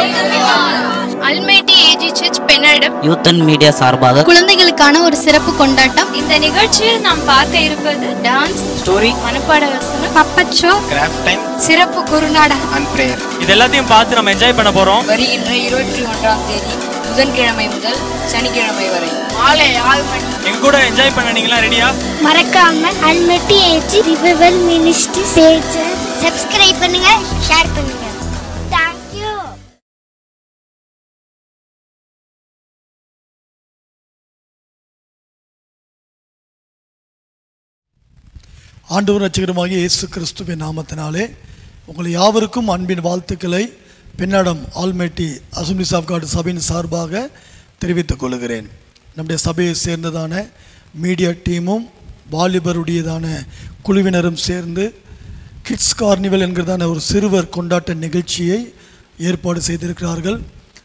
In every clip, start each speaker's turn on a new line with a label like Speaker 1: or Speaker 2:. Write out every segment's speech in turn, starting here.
Speaker 1: அல்மேட்டி AG church Pennadam
Speaker 2: youth and media சார்பாக
Speaker 1: குழந்தைகளுக்கான ஒரு சிறப்பு கொண்டாட்டம் இந்த நிகழ்ச்சியில் நாம் பார்க்க இருப்பது டான்ஸ்
Speaker 2: ஸ்டோரி
Speaker 1: மனப்பாட வசனம் பப்பட் ஷோ
Speaker 3: கிராஃப்ட் டைம்
Speaker 1: சிறப்பு குறுநாடகம்
Speaker 3: அண்ட் ப்ரேயர்
Speaker 4: இது எல்லாத்தையும் பார்த்து நம்ம என்ஜாய் பண்ண போறோம்
Speaker 5: வருகின்ற இருபத்தி ஒன்றாம் தேதி புதன்கிழமை முதல் சனிக்கிழமை வரை
Speaker 1: மாலை ஆறு மணி
Speaker 4: எங்க கூட என்ஜாய் பண்ண நீங்களா ரெடியா
Speaker 6: மறக்காம Almighty AG revival ministry page subscribe பண்ணுங்க ஷேர் பண்ணுங்க தேங்க்யூ
Speaker 7: ஆண்டவர் ரட்சகரமாகிய இயேசு கிறிஸ்துவின் நாமத்தினாலே உங்கள் யாவருக்கும் அன்பின் வாழ்த்துக்களை Pennadam Almighty assemblies of God சபையின் சார்பாக தெரிவித்துக் கொள்கிறேன் நம்முடைய சபையை சேர்ந்ததான மீடியா டீமும் வாலிபருடையதான குழுவினரும் சேர்ந்து கிட்ஸ் கார்னிவல் என்கிறதான ஒரு சிறுவர் கொண்டாட்ட நிகழ்ச்சியை ஏற்பாடு செய்திருக்கிறார்கள்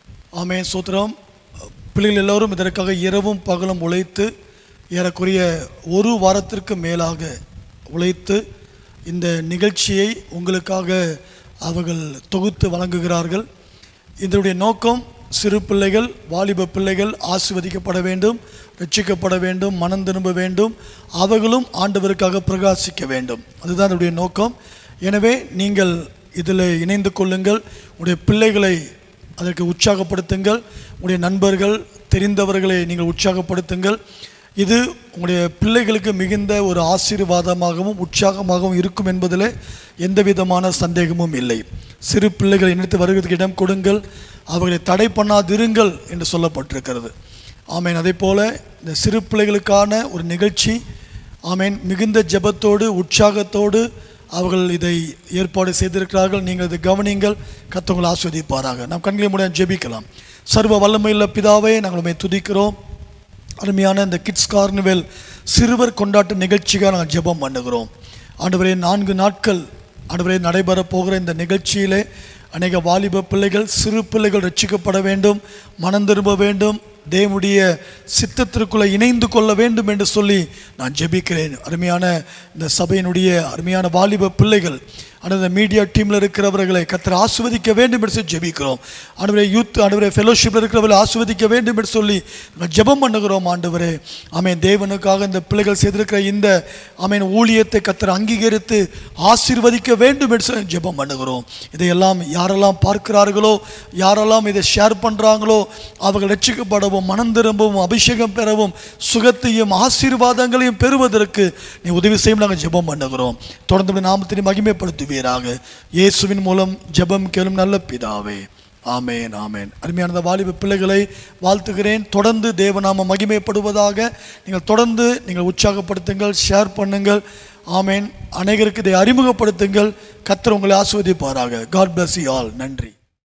Speaker 7: ஆமே சூத்திரம் பிள்ளைகள் எல்லோரும் இதற்காக இரவும் பகலும் உழைத்து ஏறக்குறைய ஒரு வாரத்திற்கு மேலாக உழைத்து இந்த நிகழ்ச்சியை உங்களுக்காக அவர்கள் தொகுத்து வழங்குகிறார்கள் இதனுடைய நோக்கம் சிறு பிள்ளைகள் வாலிப பிள்ளைகள் ஆசிர்வதிக்கப்பட வேண்டும் ரட்சிக்கப்பட வேண்டும் மனம் திரும்ப வேண்டும் அவர்களும் ஆண்டவருக்காக பிரகாசிக்க வேண்டும் அதுதான் என்னுடைய நோக்கம் எனவே நீங்கள் இதில் இணைந்து கொள்ளுங்கள் உடைய பிள்ளைகளை அதற்கு உற்சாகப்படுத்துங்கள் உங்களுடைய நண்பர்கள் தெரிந்தவர்களை நீங்கள் உற்சாகப்படுத்துங்கள் இது உங்களுடைய பிள்ளைகளுக்கு மிகுந்த ஒரு ஆசீர்வாதமாகவும் உற்சாகமாகவும் இருக்கும் என்பதில் எந்த விதமான சந்தேகமும் இல்லை சிறு பிள்ளைகளை இணைத்து வருவதற்கு இடம் கொடுங்கள் அவர்களை தடை பண்ணாதிருங்கள் என்று சொல்லப்பட்டிருக்கிறது ஆமேன் அதே போல் இந்த சிறு பிள்ளைகளுக்கான ஒரு நிகழ்ச்சி ஆமேன் மிகுந்த ஜெபத்தோடு உற்சாகத்தோடு அவர்கள் இதை ஏற்பாடு செய்திருக்கிறார்கள் நீங்கள் இதை கவனிங்கள் கத்தவங்களை ஆஸ்வதிப்பாராக நாம் கண்களை மூலம் ஜெபிக்கலாம் சர்வ வல்லமையுள்ள பிதாவே நாங்கள் உண்மை துதிக்கிறோம் அருமையான இந்த கிட்ஸ் கார்னிவல் சிறுவர் கொண்டாட்ட நிகழ்ச்சிக்காக நாங்கள் ஜெபம் பண்ணுகிறோம் ஆண்டவரே நான்கு நாட்கள் ஆண்டவரே நடைபெற போகிற இந்த நிகழ்ச்சியிலே அநேக வாலிப பிள்ளைகள் சிறு பிள்ளைகள் ரட்சிக்கப்பட வேண்டும் மனம் திரும்ப வேண்டும் தேவனுடைய சித்தத்திற்குள்ளே இணைந்து கொள்ள வேண்டும் என்று சொல்லி நான் ஜெபிக்கிறேன் அருமையான இந்த சபையினுடைய அருமையான வாலிப பிள்ளைகள் ஆனால் இந்த மீடியா டீமில் இருக்கிறவர்களை கத்தரை ஆஸ்வதிக்க வேண்டும் என்று சொல்லி ஜெபிக்கிறோம் ஆண்டவரே யூத் ஆண்டவரே ஃபெலோஷிப்பில் இருக்கிறவர்களை ஆஸ்வதிக்க வேண்டும் என்று சொல்லி நாங்கள் ஜெபம் பண்ணுகிறோம் ஆண்டவரே ஆமேன் தேவனுக்காக இந்த பிள்ளைகள் செய்திருக்கிற இந்த ஆமேன் ஊழியத்தை கத்தரை அங்கீகரித்து ஆசீர்வதிக்க வேண்டும் என்று சொல்லி ஜெபம் பண்ணுகிறோம் இதையெல்லாம் யாரெல்லாம் பார்க்கிறார்களோ யாரெல்லாம் இதை ஷேர் பண்ணுறாங்களோ அவர்கள் ரட்சிக்கப்படவும் மனம் திரும்பவும் அபிஷேகம் பெறவும் சுகத்தையும் ஆசீர்வாதங்களையும் பெறுவதற்கு நீ உதவி செய்யும் நாங்கள் ஜெபம் பண்ணுகிறோம் தொடர்ந்து உம்முடைய நாமத்தினை மகிமைப்படுத்துவீராக இயேசுவின் மூலம் ஜெபம் கேளும் நல்ல பிதாவே ஆமேன் ஆமேன் அருமையான இந்த வாலிப பிள்ளைகளை வாழ்த்துகிறேன் தொடர்ந்து தேவநாம மகிமைப்படுவதாக நீங்கள் தொடர்ந்து நீங்கள் உற்சாகப்படுத்துங்கள் ஷேர் பண்ணுங்கள் ஆமேன் அநேகருக்கு இதை அறிமுகப்படுத்துங்கள் கத்தர் உங்களை ஆஸ்வதிப்பாராக காட் bless you ஆல் நன்றி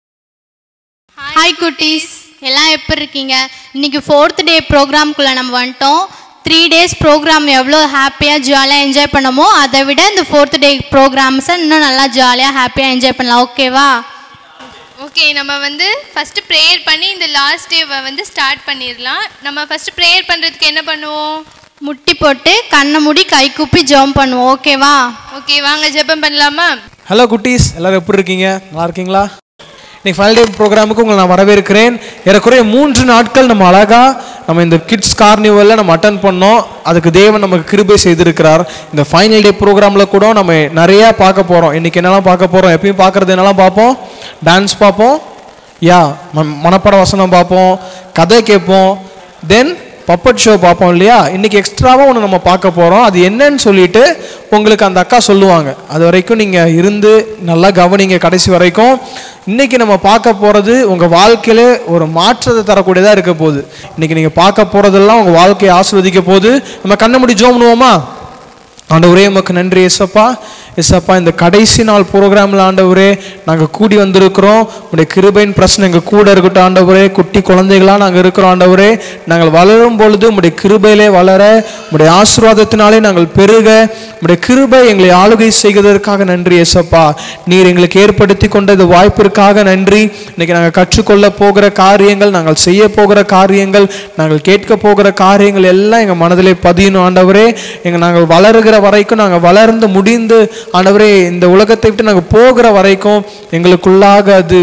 Speaker 8: ஹாய் குட்டீஸ் எல்லாம் எப்படி இருக்கீங்க இன்னைக்கு ஃபோர்த் டே ப்ரோக்ராம்குள்ளே நம்ம வந்துட்டோம் த்ரீ டேஸ் ப்ரோக்ராம் எவ்வளோ ஹாப்பியாக ஜாலியாக என்ஜாய் பண்ணமோ அதை விட இந்த ஃபோர்த் டே ப்ரோக்ராம்ஸை இன்னும் நல்லா ஜாலியாக ஹாப்பியாக என்ஜாய் பண்ணலாம் ஓகேவா
Speaker 1: ஓகே நம்ம வந்து ஃபஸ்ட்டு ப்ரேயர் பண்ணி இந்த லாஸ்ட் டேவை வந்து ஸ்டார்ட் பண்ணிடலாம் நம்ம ஃபஸ்ட்டு ப்ரேயர் பண்ணுறதுக்கு என்ன பண்ணுவோம்
Speaker 8: முட்டி போட்டு கண்ணை மூடி கை கூப்பி ஜெபம் பண்ணுவோம் ஓகேவா
Speaker 1: ஓகே வாங்க ஜெபம் பண்ணலாமா
Speaker 9: ஹலோ குட்டீஸ் எல்லாரும் எப்படி இருக்கீங்க நல்லா இருக்கீங்களா இன்னைக்கு ஃபைவ் டே ப்ரோக்ராமுக்கு உங்களை நான் வரவேற்கிறேன் ஏறக்குறைய மூன்று நாட்கள் நம்ம அழகா நம்ம இந்த கிட்ஸ் கார்னிவலில் நம்ம அட்டன் பண்ணோம் அதுக்கு தேவன் நமக்கு கிருபை செய்திருக்கிறார் இந்த ஃபைனல் டே ப்ரோக்ராமில் கூட நம்ம நிறையா பார்க்க போகிறோம் இன்னைக்கு என்னெல்லாம் பார்க்க போகிறோம் எப்பயும் பார்க்குறது என்னெல்லாம் பார்ப்போம் டான்ஸ் பார்ப்போம் யா ம- மனப்பாட வசனம் பார்ப்போம் கதை கேட்போம் தென் பப்பட் ஷோ பார்ப்போம் இல்லையா இன்னைக்கு எக்ஸ்ட்ராவாக ஒன்று நம்ம பார்க்க போகிறோம் அது என்னன்னு சொல்லிட்டு உங்களுக்கு அந்த அக்கா சொல்லுவாங்க அது வரைக்கும் நீங்கள் இருந்து நல்லா கவனிங்க கடைசி வரைக்கும் இன்னைக்கு நம்ம பார்க்க போகிறது உங்கள் வாழ்க்கையில ஒரு மாற்றத்தை தரக்கூடியதாக இருக்க போகுது இன்னைக்கு நீங்கள் பார்க்க போகிறதெல்லாம் உங்கள் வாழ்க்கையை ஆஸ்வதிக்க போகுது நம்ம கண்ணை மூடி ஜோம் பண்ணுவோமா ஆண்டவரே உமக்கு நன்றி எசப்பா எசப்பா இந்த கடைசி நாள் ப்ரோக்ராமில் ஆண்டவரே நாங்கள் கூடி வந்திருக்கிறோம் உடைய கிருபையின் பிரச்சனை எங்கள் கூட இருக்கட்டும் ஆண்டவரே குட்டி குழந்தைகளாக நாங்கள் இருக்கிறோம் ஆண்டவரே நாங்கள் வளரும் பொழுது உடைய கிருபையிலே வளர உடைய ஆசீர்வாதத்தினாலே நாங்கள் பெருக உடைய கிருபை எங்களை ஆளுகை செய்வதற்காக நன்றி எசப்பா நீர் எங்களுக்கு ஏற்படுத்தி கொண்ட இந்த வாய்ப்பிற்காக நன்றி இன்னைக்கு நாங்கள் கற்றுக்கொள்ள போகிற காரியங்கள் நாங்கள் செய்ய போகிற காரியங்கள் நாங்கள் கேட்க போகிற காரியங்கள் எல்லாம் எங்கள் மனதிலே பதியணும் ஆண்டவரே எங்கள் நாங்கள் வளருகிற வரைக்கும் நாங்கள் வளர்ந்து முடிந்து ஆண்டவரே இந்த உலகத்தை விட்டு நாங்கள் போகிற வரைக்கும் எங்களுக்குள்ளாக அது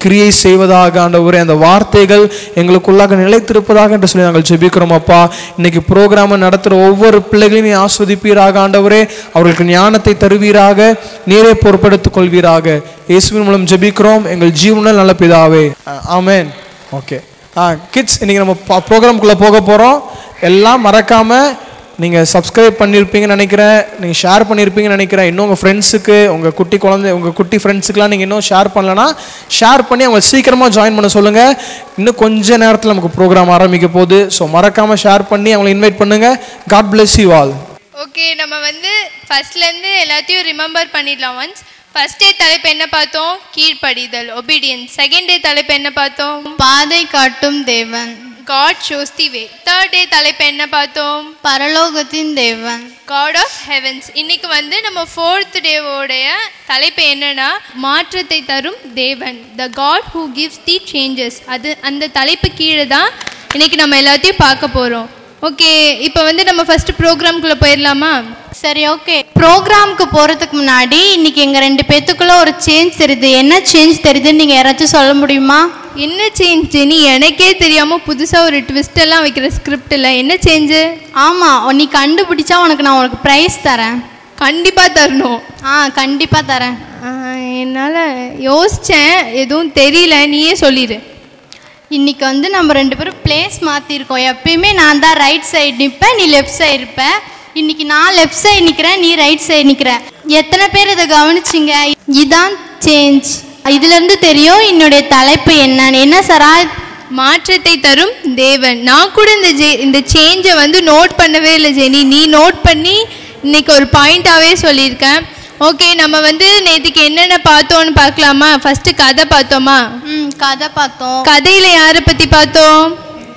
Speaker 9: கிரியை செய்வதாக ஆண்டவரே அந்த வார்த்தைகள் எங்களுக்குள்ளாக நிலைத்திருப்பதாக என்று சொல்லி நாங்கள் ஜெபிக்கிறோம் அப்பா இன்னைக்கு ப்ரோக்ராமை நடத்துகிற ஒவ்வொரு பிள்ளைகளையும் நீ ஆஸ்வதிப்பீராக ஆண்டவரே அவர்களுக்கு ஞானத்தை தருவீராக நீரே பொறுப்படுத்திக் கொள்வீராக இயேசுவின் மூலம் ஜெபிக்கிறோம் எங்கள் ஜீவனில் நல்ல பிதாவே ஆமென் ஓகே ஆ கிட்ஸ் இன்னைக்கு நம்ம ப்ரோக்ராம்குள்ளே போக போகிறோம் எல்லாம் மறக்காமல் நீங்கள் சப்ஸ்கிரைப் பண்ணியிருப்பீங்கன்னு நினைக்கிறேன் நீங்கள் ஷேர் பண்ணியிருப்பீங்கன்னு நினைக்கிறேன் இன்னும் உங்கள் ஃப்ரெண்ட்ஸுக்கு உங்கள் குட்டி குழந்தை உங்கள் குட்டி ஃப்ரெண்ட்ஸுக்குலாம் நீங்கள் இன்னும் ஷேர் பண்ணலன்னா ஷேர் பண்ணி அவங்க சீக்கிரமாக ஜாயின் பண்ண சொல்லுங்கள் இன்னும் கொஞ்ச நேரத்தில் நமக்கு ப்ரோக்ராம் ஆரம்பிக்க போகுது ஸோ மறக்காமல் ஷேர் பண்ணி அவங்களை இன்வைட் பண்ணுங்கள் God bless you all
Speaker 1: okay நம்ம வந்து ஃபர்ஸ்ட்லேருந்து எல்லாத்தையும் ரிமெம்பர் பண்ணிடலாம் ஒன்ஸ் ஃபர்ஸ்ட் டே தலைப்பு என்ன பார்த்தோம் கீழ்ப்படிதல் ஒபீடியன்ஸ் செகண்ட் டே தலைப்பு என்ன பார்த்தோம்
Speaker 8: பாதை காட்டும் தேவன்
Speaker 1: God shows the way third day தலைப்பு என்ன பார்த்தோம்
Speaker 8: பரலோகத்தின் தேவன்
Speaker 1: காட் ஆஃப் ஹெவன்ஸ் இன்னைக்கு வந்து நம்ம ஃபோர்த் டேவோடைய தலைப்பு என்னன்னா மாற்றத்தை தரும் தேவன் the God who gives the changes அது அந்த தலைப்பு கீழே தான் இன்னைக்கு நம்ம எல்லாத்தையும் பார்க்க போகிறோம் ஓகே இப்போ வந்து நம்ம ஃபர்ஸ்ட் ப்ரோக்ராம்குள்ளே போயிடலாமா
Speaker 8: சரி ஓகே ப்ரோக்ராம்க்கு போகிறதுக்கு முன்னாடி இன்னைக்கு எங்கள் ரெண்டு பேத்துக்குள்ள ஒரு சேஞ்ச் தெரியுது என்ன சேஞ்ச் தெரியுதுன்னு நீங்கள் யாராச்சும் சொல்ல முடியுமா
Speaker 1: என்ன சேஞ்ச் ஜெனி எனக்கே தெரியாமல் புதுசாக ஒரு ட்விஸ்ட் எல்லாம் வைக்கிற ஸ்கிரிப்டில் என்ன சேஞ்சு
Speaker 8: ஆமாம் நீ கண்டுபிடிச்சா உனக்கு நான் உனக்கு ப்ரைஸ் தரேன்
Speaker 1: கண்டிப்பாக தரணும்
Speaker 8: ஆ கண்டிப்பாக தரேன்
Speaker 1: என்னால் யோசித்தேன் எதுவும் தெரியல நீயே சொல்லிடு
Speaker 8: இன்னைக்கு வந்து நம்ம ரெண்டு பேரும் பிளேஸ் மாற்றிருக்கோம் எப்பயுமே நான் தான் ரைட் சைடு நிற்பேன் நீ லெஃப்ட் சைடு இருப்ப இன்னைக்கு நான் லெஃப்ட் சைடு நிற்கிறேன் நீ ரைட் சைடு நிற்கிற எத்தனை பேர் இதை கவனிச்சிங்க இதான் சேஞ்ச் இதுலேருந்து தெரியும் என்னுடைய தலைப்பு என்னன்னு என்ன சரா
Speaker 1: மாற்றத்தை தரும் தேவன் நான் கூட இந்த ஜே இந்த சேஞ்சை வந்து நோட் பண்ணவே இல்லை ஜெனி நீ நோட் பண்ணி இன்னைக்கு ஒரு பாயிண்டாகவே சொல்லியிருக்கேன் ஓகே நம்ம வந்து நேற்றுக்கு என்னென்ன பார்த்தோம்னு பார்க்கலாமா ஃபஸ்ட்டு கதை பார்த்தோமா
Speaker 8: ம் கதை பார்த்தோம்
Speaker 1: கதையில் யாரை பற்றி பார்த்தோம்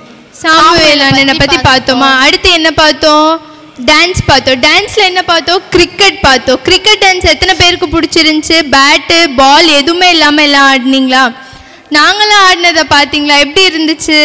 Speaker 1: சாமுவேல் அண்ணனை
Speaker 8: பத்தி
Speaker 1: பற்றி பார்த்தோமா அடுத்து என்ன பார்த்தோம் டான்ஸ் பார்த்தோம் டான்ஸில் என்ன பார்த்தோம் கிரிக்கெட் பார்த்தோம் கிரிக்கெட் டான்ஸ் எத்தனை பேருக்கு பிடிச்சிருந்துச்சு பேட்டு பால் எதுவுமே இல்லாமல் எல்லாம் ஆடினீங்களா நாங்களாம் ஆடினதை பார்த்தீங்களா எப்படி இருந்துச்சு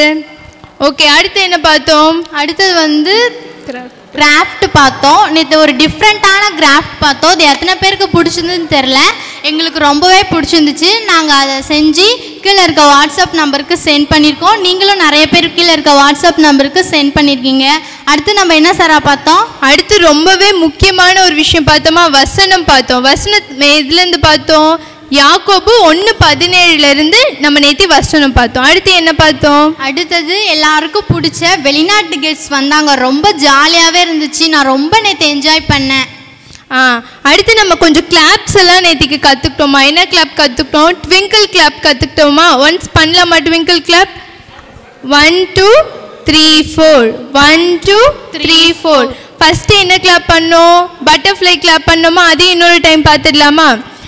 Speaker 1: ஓகே அடுத்து என்ன பார்த்தோம்
Speaker 8: அடுத்தது வந்து கிராஃப்ட் பார்த்தோம் நேற்று ஒரு டிஃப்ரெண்ட்டான கிராஃப்ட் பார்த்தோம் அது எத்தனை பேருக்கு பிடிச்சிருந்துன்னு தெரில எங்களுக்கு ரொம்பவே பிடிச்சிருந்துச்சு நாங்கள் அதை செஞ்சு கீழே இருக்க வாட்ஸ்அப் நம்பருக்கு சென்ட் பண்ணியிருக்கோம் நீங்களும் நிறைய பேர் கீழே இருக்க வாட்ஸ்அப் நம்பருக்கு சென்ட் பண்ணியிருக்கீங்க அடுத்து நம்ம என்ன சாரா பார்த்தோம்
Speaker 1: அடுத்து ரொம்பவே முக்கியமான ஒரு விஷயம் பார்த்தோமா வசனம் பார்த்தோம் வசனம் இதுலேருந்து பார்த்தோம் யாக்கோபு ஒன்று பதினேழுலேருந்து நம்ம நேத்தி வசனம் பார்த்தோம் அடுத்து என்ன பார்த்தோம்
Speaker 8: அடுத்தது எல்லாருக்கும் பிடிச்ச வெளிநாட்டு கெஸ்ட் வந்தாங்க ரொம்ப ஜாலியாகவே இருந்துச்சு நான் ரொம்ப நேற்று என்ஜாய் பண்ணேன்
Speaker 1: ஆ அடுத்து நம்ம கொஞ்சம் கிளாப்ஸ் எல்லாம் நேத்திக்கு கற்றுக்கிட்டோமா என்ன கிளாப் கற்றுக்கிட்டோம் ட்விங்கிள் கிளாப் கற்றுக்கிட்டோமா ஒன்ஸ் பண்ணலாமா twinkle clap one two three four one two three four first என்ன கிளாப் பண்ணோம் பட்டர்ஃப்ளை கிளாப் பண்ணோமா அதையும் இன்னொரு டைம் பார்த்துடலாமா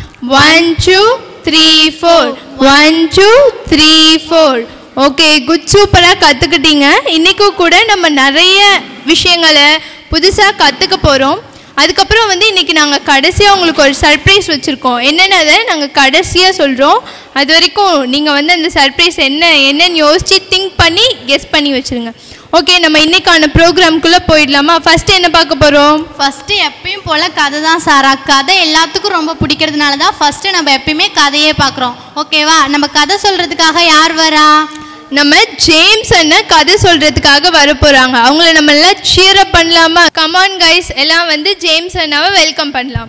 Speaker 1: one two three four one two three four okay good சூப்பராக கற்றுக்கிட்டீங்க இன்றைக்கும் கூட நம்ம நிறைய விஷயங்களை புதுசாக கற்றுக்க போகிறோம் அதுக்கப்புறம் வந்து இன்றைக்கி நாங்கள் கடைசியாக உங்களுக்கு ஒரு சர்ப்ரைஸ் வச்சுருக்கோம் என்னென்னதை நாங்கள் கடைசியாக சொல்கிறோம் அது வரைக்கும் நீங்கள் வந்து அந்த சர்ப்ரைஸ் என்ன என்னன்னு யோசித்து திங்க் பண்ணி கெஸ் பண்ணி வச்சுருங்க ஓகே நம்ம இன்னைக்கான ப்ரோக்ராம்குள்ளே போயிடலாமா ஃபஸ்ட்டு என்ன பார்க்க போகிறோம்
Speaker 8: ஃபஸ்ட்டு எப்பயும் போல் கதை தான் சாரா கதை எல்லாத்துக்கும் ரொம்ப பிடிக்கிறதுனால தான் ஃபஸ்ட்டு நம்ம எப்பயுமே கதையே பார்க்குறோம் ஓகேவா நம்ம கதை சொல்கிறதுக்காக யார் வரா
Speaker 1: நம்ம ஜேம்ஸ் அண்ணன் கதை சொல்கிறதுக்காக வர போகிறாங்க அவங்கள நம்ம எல்லாம் cheer up பண்ணலாமா கமான் கைஸ் எல்லாம் வந்து ஜேம்ஸ் அண்ணாவை வெல்கம் பண்ணலாம்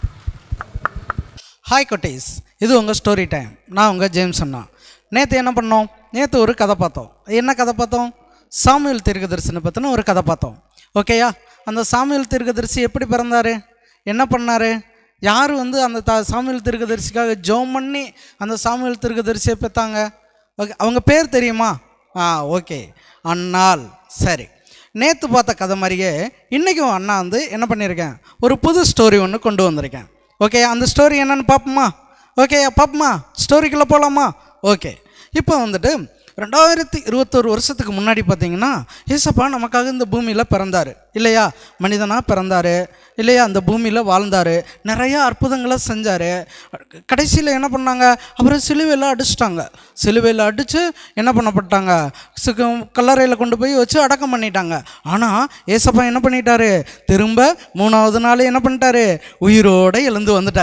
Speaker 2: ஹாய் குட்டீஸ் இது உங்கள் ஸ்டோரி டைம் நான் உங்கள் ஜேம்ஸ் அண்ணா நேற்று என்ன பண்ணோம் நேற்று ஒரு கதை பார்த்தோம் என்ன கதை பார்த்தோம் சாமுவேல் தீர்க்கதரிசனை பற்றின ஒரு கதை பார்த்தோம் ஓகேயா அந்த சாமுவேல் தீர்க்கதரிசி எப்படி பிறந்தார் என்ன பண்ணார் யார் வந்து அந்த த சாமுவேல் தீர்க்கதரிசிக்காக ஜோம் பண்ணி அந்த சாமுவேல் தீர்க்கதரிசியை பெற்றாங்க ஓகே அவங்க பேர் தெரியுமா ஆ ஓகே அண்ணால் சரி நேற்று பார்த்த கதை மாதிரியே இன்றைக்கும் அண்ணா வந்து என்ன பண்ணியிருக்கேன் ஒரு புது ஸ்டோரி ஒன்று கொண்டு வந்திருக்கேன் ஓகே அந்த ஸ்டோரி என்னன்னு பார்ப்போமா ஓகே பார்ப்போமா ஸ்டோரிக்குள்ளே போகலாமா ஓகே இப்போ வந்துட்டு ரெண்டாயிரத்தி இருபத்தொரு வருஷத்துக்கு முன்னாடி பார்த்தீங்கன்னா ஏசப்பா நமக்காக இந்த பூமியில் பிறந்தார் இல்லையா மனிதனாக பிறந்தார் இல்லையா அந்த பூமியில் வாழ்ந்தார் நிறைய அற்புதங்களை செஞ்சார் கடைசியில் என்ன பண்ணாங்க அப்புறம் சிலுவையில் அடிச்சிட்டாங்க சிலுவையில் அடித்து என்ன பண்ணப்பட்டாங்க சுக கல்லறையில் கொண்டு போய் வச்சு அடக்கம் பண்ணிட்டாங்க ஆனால் ஏசப்பா என்ன பண்ணிட்டாரு திரும்ப மூணாவது நாள் என்ன பண்ணிட்டாரு உயிரோடு எழுந்து வந்துட்டார்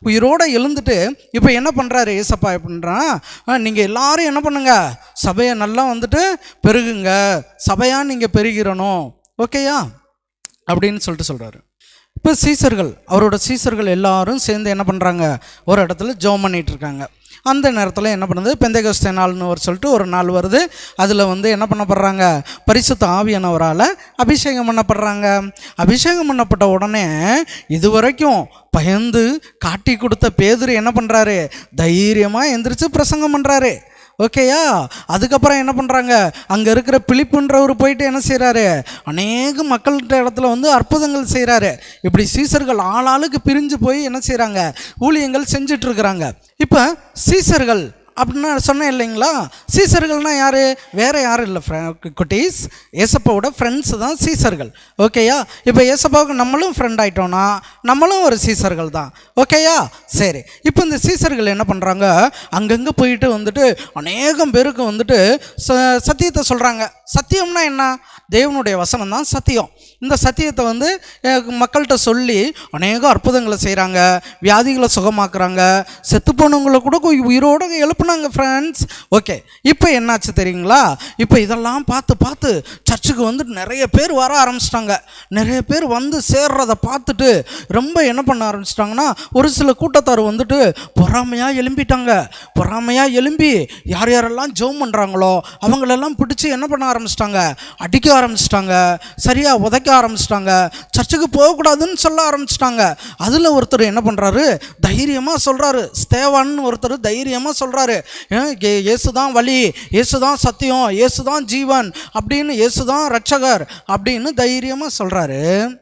Speaker 2: உயிரோட எழுந்துட்டு இப்போ என்ன பண்ணுறாரு ஏசப்பா எப்படின்றா நீங்கள் எல்லாரும் என்ன பண்ணுங்க சபையை நல்லா வந்துட்டு பெருகுங்க சபையாக நீங்கள் பெருகிறணும் ஓகேயா அப்படின்னு சொல்லிட்டு சொல்கிறாரு இப்போ சீசர்கள் அவரோட சீசர்கள் எல்லாரும் சேர்ந்து என்ன பண்ணுறாங்க ஒரு இடத்துல ஜோம் பண்ணிட்டு இருக்காங்க அந்த நேரத்தில் என்ன பண்ணுது பெந்தைகஸ்தே நாள்னு ஒரு சொல்லிட்டு ஒரு நாள் வருது அதில் வந்து என்ன பண்ணப்படுறாங்க பரிசுத்த ஆவியானவரால் அபிஷேகம் பண்ணப்படுறாங்க அபிஷேகம் பண்ணப்பட்ட உடனே இது வரைக்கும் பயந்து காட்டி கொடுத்த பேதுரு என்ன பண்ணுறாரு தைரியமாக எந்திரிச்சு பிரசங்கம் பண்ணுறாரு ஓகேயா அதுக்கப்புறம் என்ன பண்ணுறாங்க அங்கே இருக்கிற பிலிப்புன்றவர் போயிட்டு என்ன செய்கிறாரு அநேக மக்கள்கிட்ட இடத்துல வந்து அற்புதங்கள் செய்கிறாரு இப்படி சீசர்கள் ஆளாளுக்கு பிரிஞ்சு போய் என்ன செய்கிறாங்க ஊழியங்கள் செஞ்சுட்டு இருக்கிறாங்க இப்போ சீசர்கள் அப்படின்னு சொன்னேன் இல்லைங்களா சீசர்கள்னால் யார் வேறு யாரும் இல்லை குட்டீஸ் ஏசப்பாவோட ஃப்ரெண்ட்ஸ் தான் சீசர்கள் ஓகேயா இப்போ ஏசப்பாவுக்கு நம்மளும் ஃப்ரெண்ட் ஆயிட்டோம்னா நம்மளும் ஒரு சீசர்கள் தான் ஓகேயா சரி இப்போ இந்த சீசர்கள் என்ன பண்ணுறாங்க அங்கங்கே போயிட்டு வந்துட்டு அநேகம் பேருக்கு வந்துட்டு ச சத்தியத்தை சொல்கிறாங்க சத்தியம்னா என்ன தேவனுடைய வசனம் தான் சத்தியம் இந்த சத்தியத்தை வந்து அஹ், மக்கள்கிட்ட சொல்லி அநேக அற்புதங்களை செய்கிறாங்க வியாதிகளை சுகமாக்குறாங்க செத்து போனவங்களை கூட கொ- உயிரோட எழுப்புனாங்க ஃப்ரெண்ட்ஸ் ஓகே இப்போ என்னாச்சு தெரியுங்களா இப்போ இதெல்லாம் பார்த்து பார்த்து சர்ச்சுக்கு வந்து நிறைய பேர் வர ஆரம்பிச்சிட்டாங்க நிறைய பேர் வந்து சேர்றதை பார்த்துட்டு ரொம்ப என்ன பண்ண ஆரம்பிச்சிட்டாங்கன்னா ஒரு சில கூட்டத்தார் வந்துட்டு பொறாமையாக எழும்பிட்டாங்க பொறாமையாக எழும்பி யார் யாரெல்லாம் ஜோம் பண்ணுறாங்களோ அவங்களெல்லாம் பிடிச்சி என்ன பண்ண ஆரம்பிச்சிட்டாங்க அடிக்க ஆரம்பிச்சிட்டாங்க சரியாக உதைக்க ஆரம்பிச்சிட்டாங்க சர்ச்சுக்கு போகக்கூடாதுன்னு சொல்ல ஆரம்பிச்சிட்டாங்க அதில் ஒருத்தர் என்ன பண்ணுறாரு தைரியமாக சொல்கிறாரு ஸ்தேவான்னு ஒருத்தர் தைரியமாக சொல்கிறாரு இயேசு தான் வழி இயேசு தான் சத்தியம் இயேசு தான் ஜீவன் அப்படின்னு இயேசு தான் ரட்சகர் அப்படின்னு தைரியமாக சொல்கிறாரு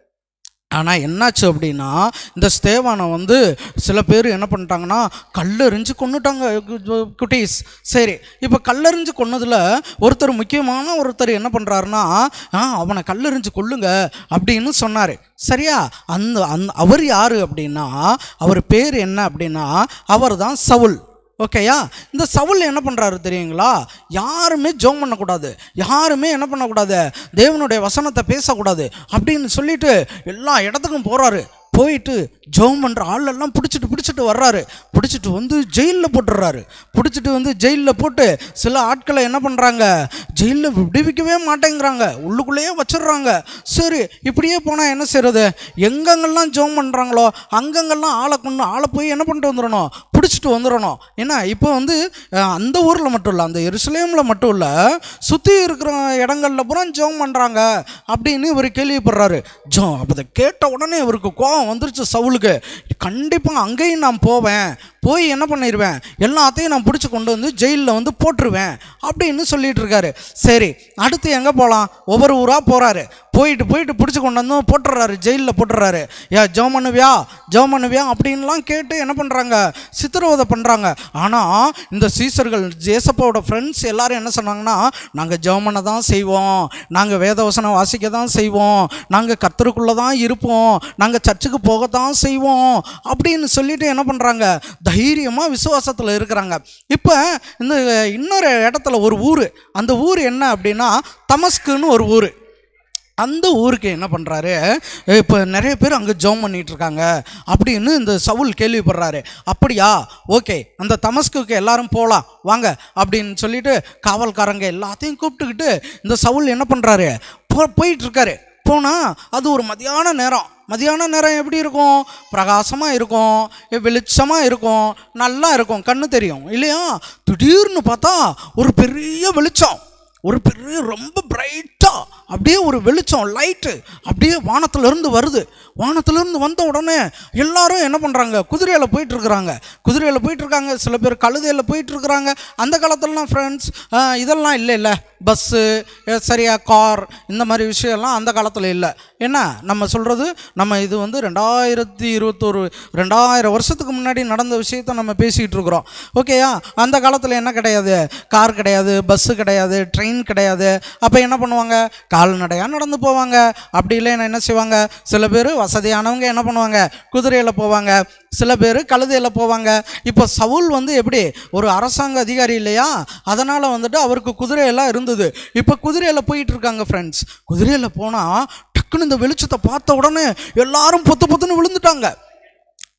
Speaker 2: ஆனால் என்னாச்சு அப்படின்னா இந்த ஸ்தேவானை வந்து சில பேர் என்ன பண்ணிட்டாங்கன்னா கல்லெறிஞ்சு கொண்டுட்டாங்க குட்டீஸ் சரி இப்போ கல்லெறிஞ்சு கொன்னதில் ஒருத்தர் முக்கியமான ஒருத்தர் என்ன பண்ணுறாருன்னா ஆ அவனை கல்லெறிஞ்சு கொல்லுங்க அப்படின்னு சொன்னார் சரியா அந்த அந்த அவர் யார் அப்படின்னா அவர் பேர் என்ன அப்படின்னா அவர் தான் சவுல் ஓகேயா இந்த சவுல் என்ன பண்ணுறாரு தெரியுங்களா யாருமே ஜோம் பண்ணக்கூடாது யாருமே என்ன பண்ணக்கூடாது தேவனுடைய வசனத்தை பேசக்கூடாது அப்படின்னு சொல்லிட்டு எல்லா இடத்துக்கும் போகிறாரு போயிட்டு ஜோம் பண்ணுற ஆளெல்லாம் பிடிச்சிட்டு பிடிச்சிட்டு வர்றாரு பிடிச்சிட்டு வந்து ஜெயிலில் போட்டுடுறாரு பிடிச்சிட்டு வந்து ஜெயிலில் போட்டு சில ஆட்களை என்ன பண்ணுறாங்க ஜெயிலில் விடுவிக்கவே மாட்டேங்கிறாங்க உள்ளுக்குள்ளேயே வச்சிடுறாங்க சரி இப்படியே போனால் என்ன செய்கிறது எங்கெங்கெல்லாம் ஜோம் பண்ணுறாங்களோ அங்கங்கெல்லாம் ஆளை கொண்டு ஆளை போய் என்ன பண்ணிட்டு வந்துடணும் பிடிச்சிட்டு வந்துடணும் ஏன்னா இப்போ வந்து அஹ், அந்த ஊரில் மட்டும் இல்லை அந்த எருசலேமில் மட்டும் இல்லை சுற்றி இருக்கிற இடங்கள்ல பூரா ஜோம் பண்ணுறாங்க அப்படின்னு இவர் கேள்விப்படுறாரு ஜோ அப்போ அதை கேட்ட உடனே இவருக்கு கோவம் வந்துருச்சு சவுலுக்கு கண்டிப்பாக அங்கேயும் நான் போவேன் போய் என்ன பண்ணிடுவேன் எல்லாத்தையும் நான் பிடிச்சி கொண்டு வந்து ஜெயிலில் வந்து போட்டுருவேன் அப்படின்னு சொல்லிட்டு இருக்காரு சரி அடுத்து எங்கே போகலாம் ஒவ்வொரு ஊராக போகிறாரு போயிட்டு போயிட்டு பிடிச்சி கொண்டு வந்து போட்டுடுறாரு ஜெயிலில் போட்டுடுறாரு ஏ ஜோம் பண்ணுவியா ஜோம் பண்ணுவியா அப்படின்லாம் கேட்டு என்ன பண்ணுறாங்க சித்திரவதை பண்ணுறாங்க ஆனால் இந்த சீசர்கள் ஜேசப்பாவோட ஃப்ரெண்ட்ஸ் எல்லாரும் என்ன சொன்னாங்கன்னா நாங்கள் ஜோம் பண்ண தான் செய்வோம் நாங்கள் வேதவசனம் வாசிக்க தான் செய்வோம் நாங்கள் கத்தருக்குள்ளே தான் இருப்போம் நாங்கள் சர்ச்சுக்கு போகத்தான் செய்வோம் அப்படின்னு சொல்லிட்டு என்ன பண்ணுறாங்க தைரியமாக விசுவாசத்தில் இருக்கிறாங்க இப்போ இந்த இன்னொரு இடத்துல ஒரு ஊர் அந்த ஊர் என்ன அப்படின்னா தமஸ்குன்னு ஒரு ஊர் அந்த ஊருக்கு என்ன பண்ணுறாரு இப்போ நிறைய பேர் அங்கே ஜோம் பண்ணிட்டு இருக்காங்க அப்படின்னு இந்த சவுல் கேள்விப்படுறாரு அப்படியா ஓகே அந்த தமஸ்குக்கு எல்லாரும் போகலாம் வாங்க அப்படின்னு சொல்லிட்டு காவல்காரங்க எல்லாத்தையும் கூப்பிட்டுக்கிட்டு இந்த சவுல் என்ன பண்ணுறாரு போ போயிட்டு இருக்காரு போனால் அது ஒரு மதியான நேரம் மதியான நேரம் எப்படி இருக்கும் பிரகாசமாக இருக்கும் வெளிச்சமாக இருக்கும் நல்லா இருக்கும் கண்ணு தெரியும் இல்லையா திடீர்னு பார்த்தா ஒரு பெரிய வெளிச்சம் ஒரு பெரிய ரொம்ப பிரைட்டாக அப்படியே ஒரு வெளிச்சம் லைட்டு அப்படியே வானத்திலிருந்து வருது வானத்திலிருந்து வந்த உடனே எல்லாரும் என்ன பண்ணுறாங்க குதிரையில் போயிட்டு இருக்கிறாங்க குதிரையில் போயிட்டு இருக்காங்க சில பேர் கழுதையில் போயிட்டு இருக்கிறாங்க அந்த காலத்துலலாம் ஃப்ரெண்ட்ஸ் இதெல்லாம் இல்லை இல்லை பஸ்ஸு சரியா கார் இந்த மாதிரி விஷயம்லாம் அந்த காலத்தில் இல்லை என்ன நம்ம சொல்கிறது நம்ம இது வந்து ரெண்டாயிரத்தி இருபத்தொரு ரெண்டாயிரம் வருஷத்துக்கு முன்னாடி நடந்த விஷயத்தை நம்ம பேசிகிட்டு இருக்கிறோம் ஓகேயா அந்த காலத்தில் என்ன கிடையாது கார் கிடையாது பஸ்ஸு கிடையாது ட்ரெயின் கிடையாது அப்போ என்ன பண்ணுவாங்க கால்நடையாக நடந்து போவாங்க அப்படி இல்லைன்னா என்ன செய்வாங்க சில பேர் வசதியானவங்க என்ன பண்ணுவாங்க குதிரையில் போவாங்க சில பேர் கழுதையில் போவாங்க இப்போ சவுல் வந்து எப்படி ஒரு அரசாங்க அதிகாரி இல்லையா அதனால் வந்துட்டு அவருக்கு குதிரையெல்லாம் இருந்தது இப்போ குதிரையில் போயிட்டு இருக்காங்க ஃப்ரெண்ட்ஸ் குதிரையில் போனால் டக்குன்னு இந்த வெளிச்சத்தை பார்த்த உடனே எல்லாரும் பொத்து பொத்துன்னு விழுந்துட்டாங்க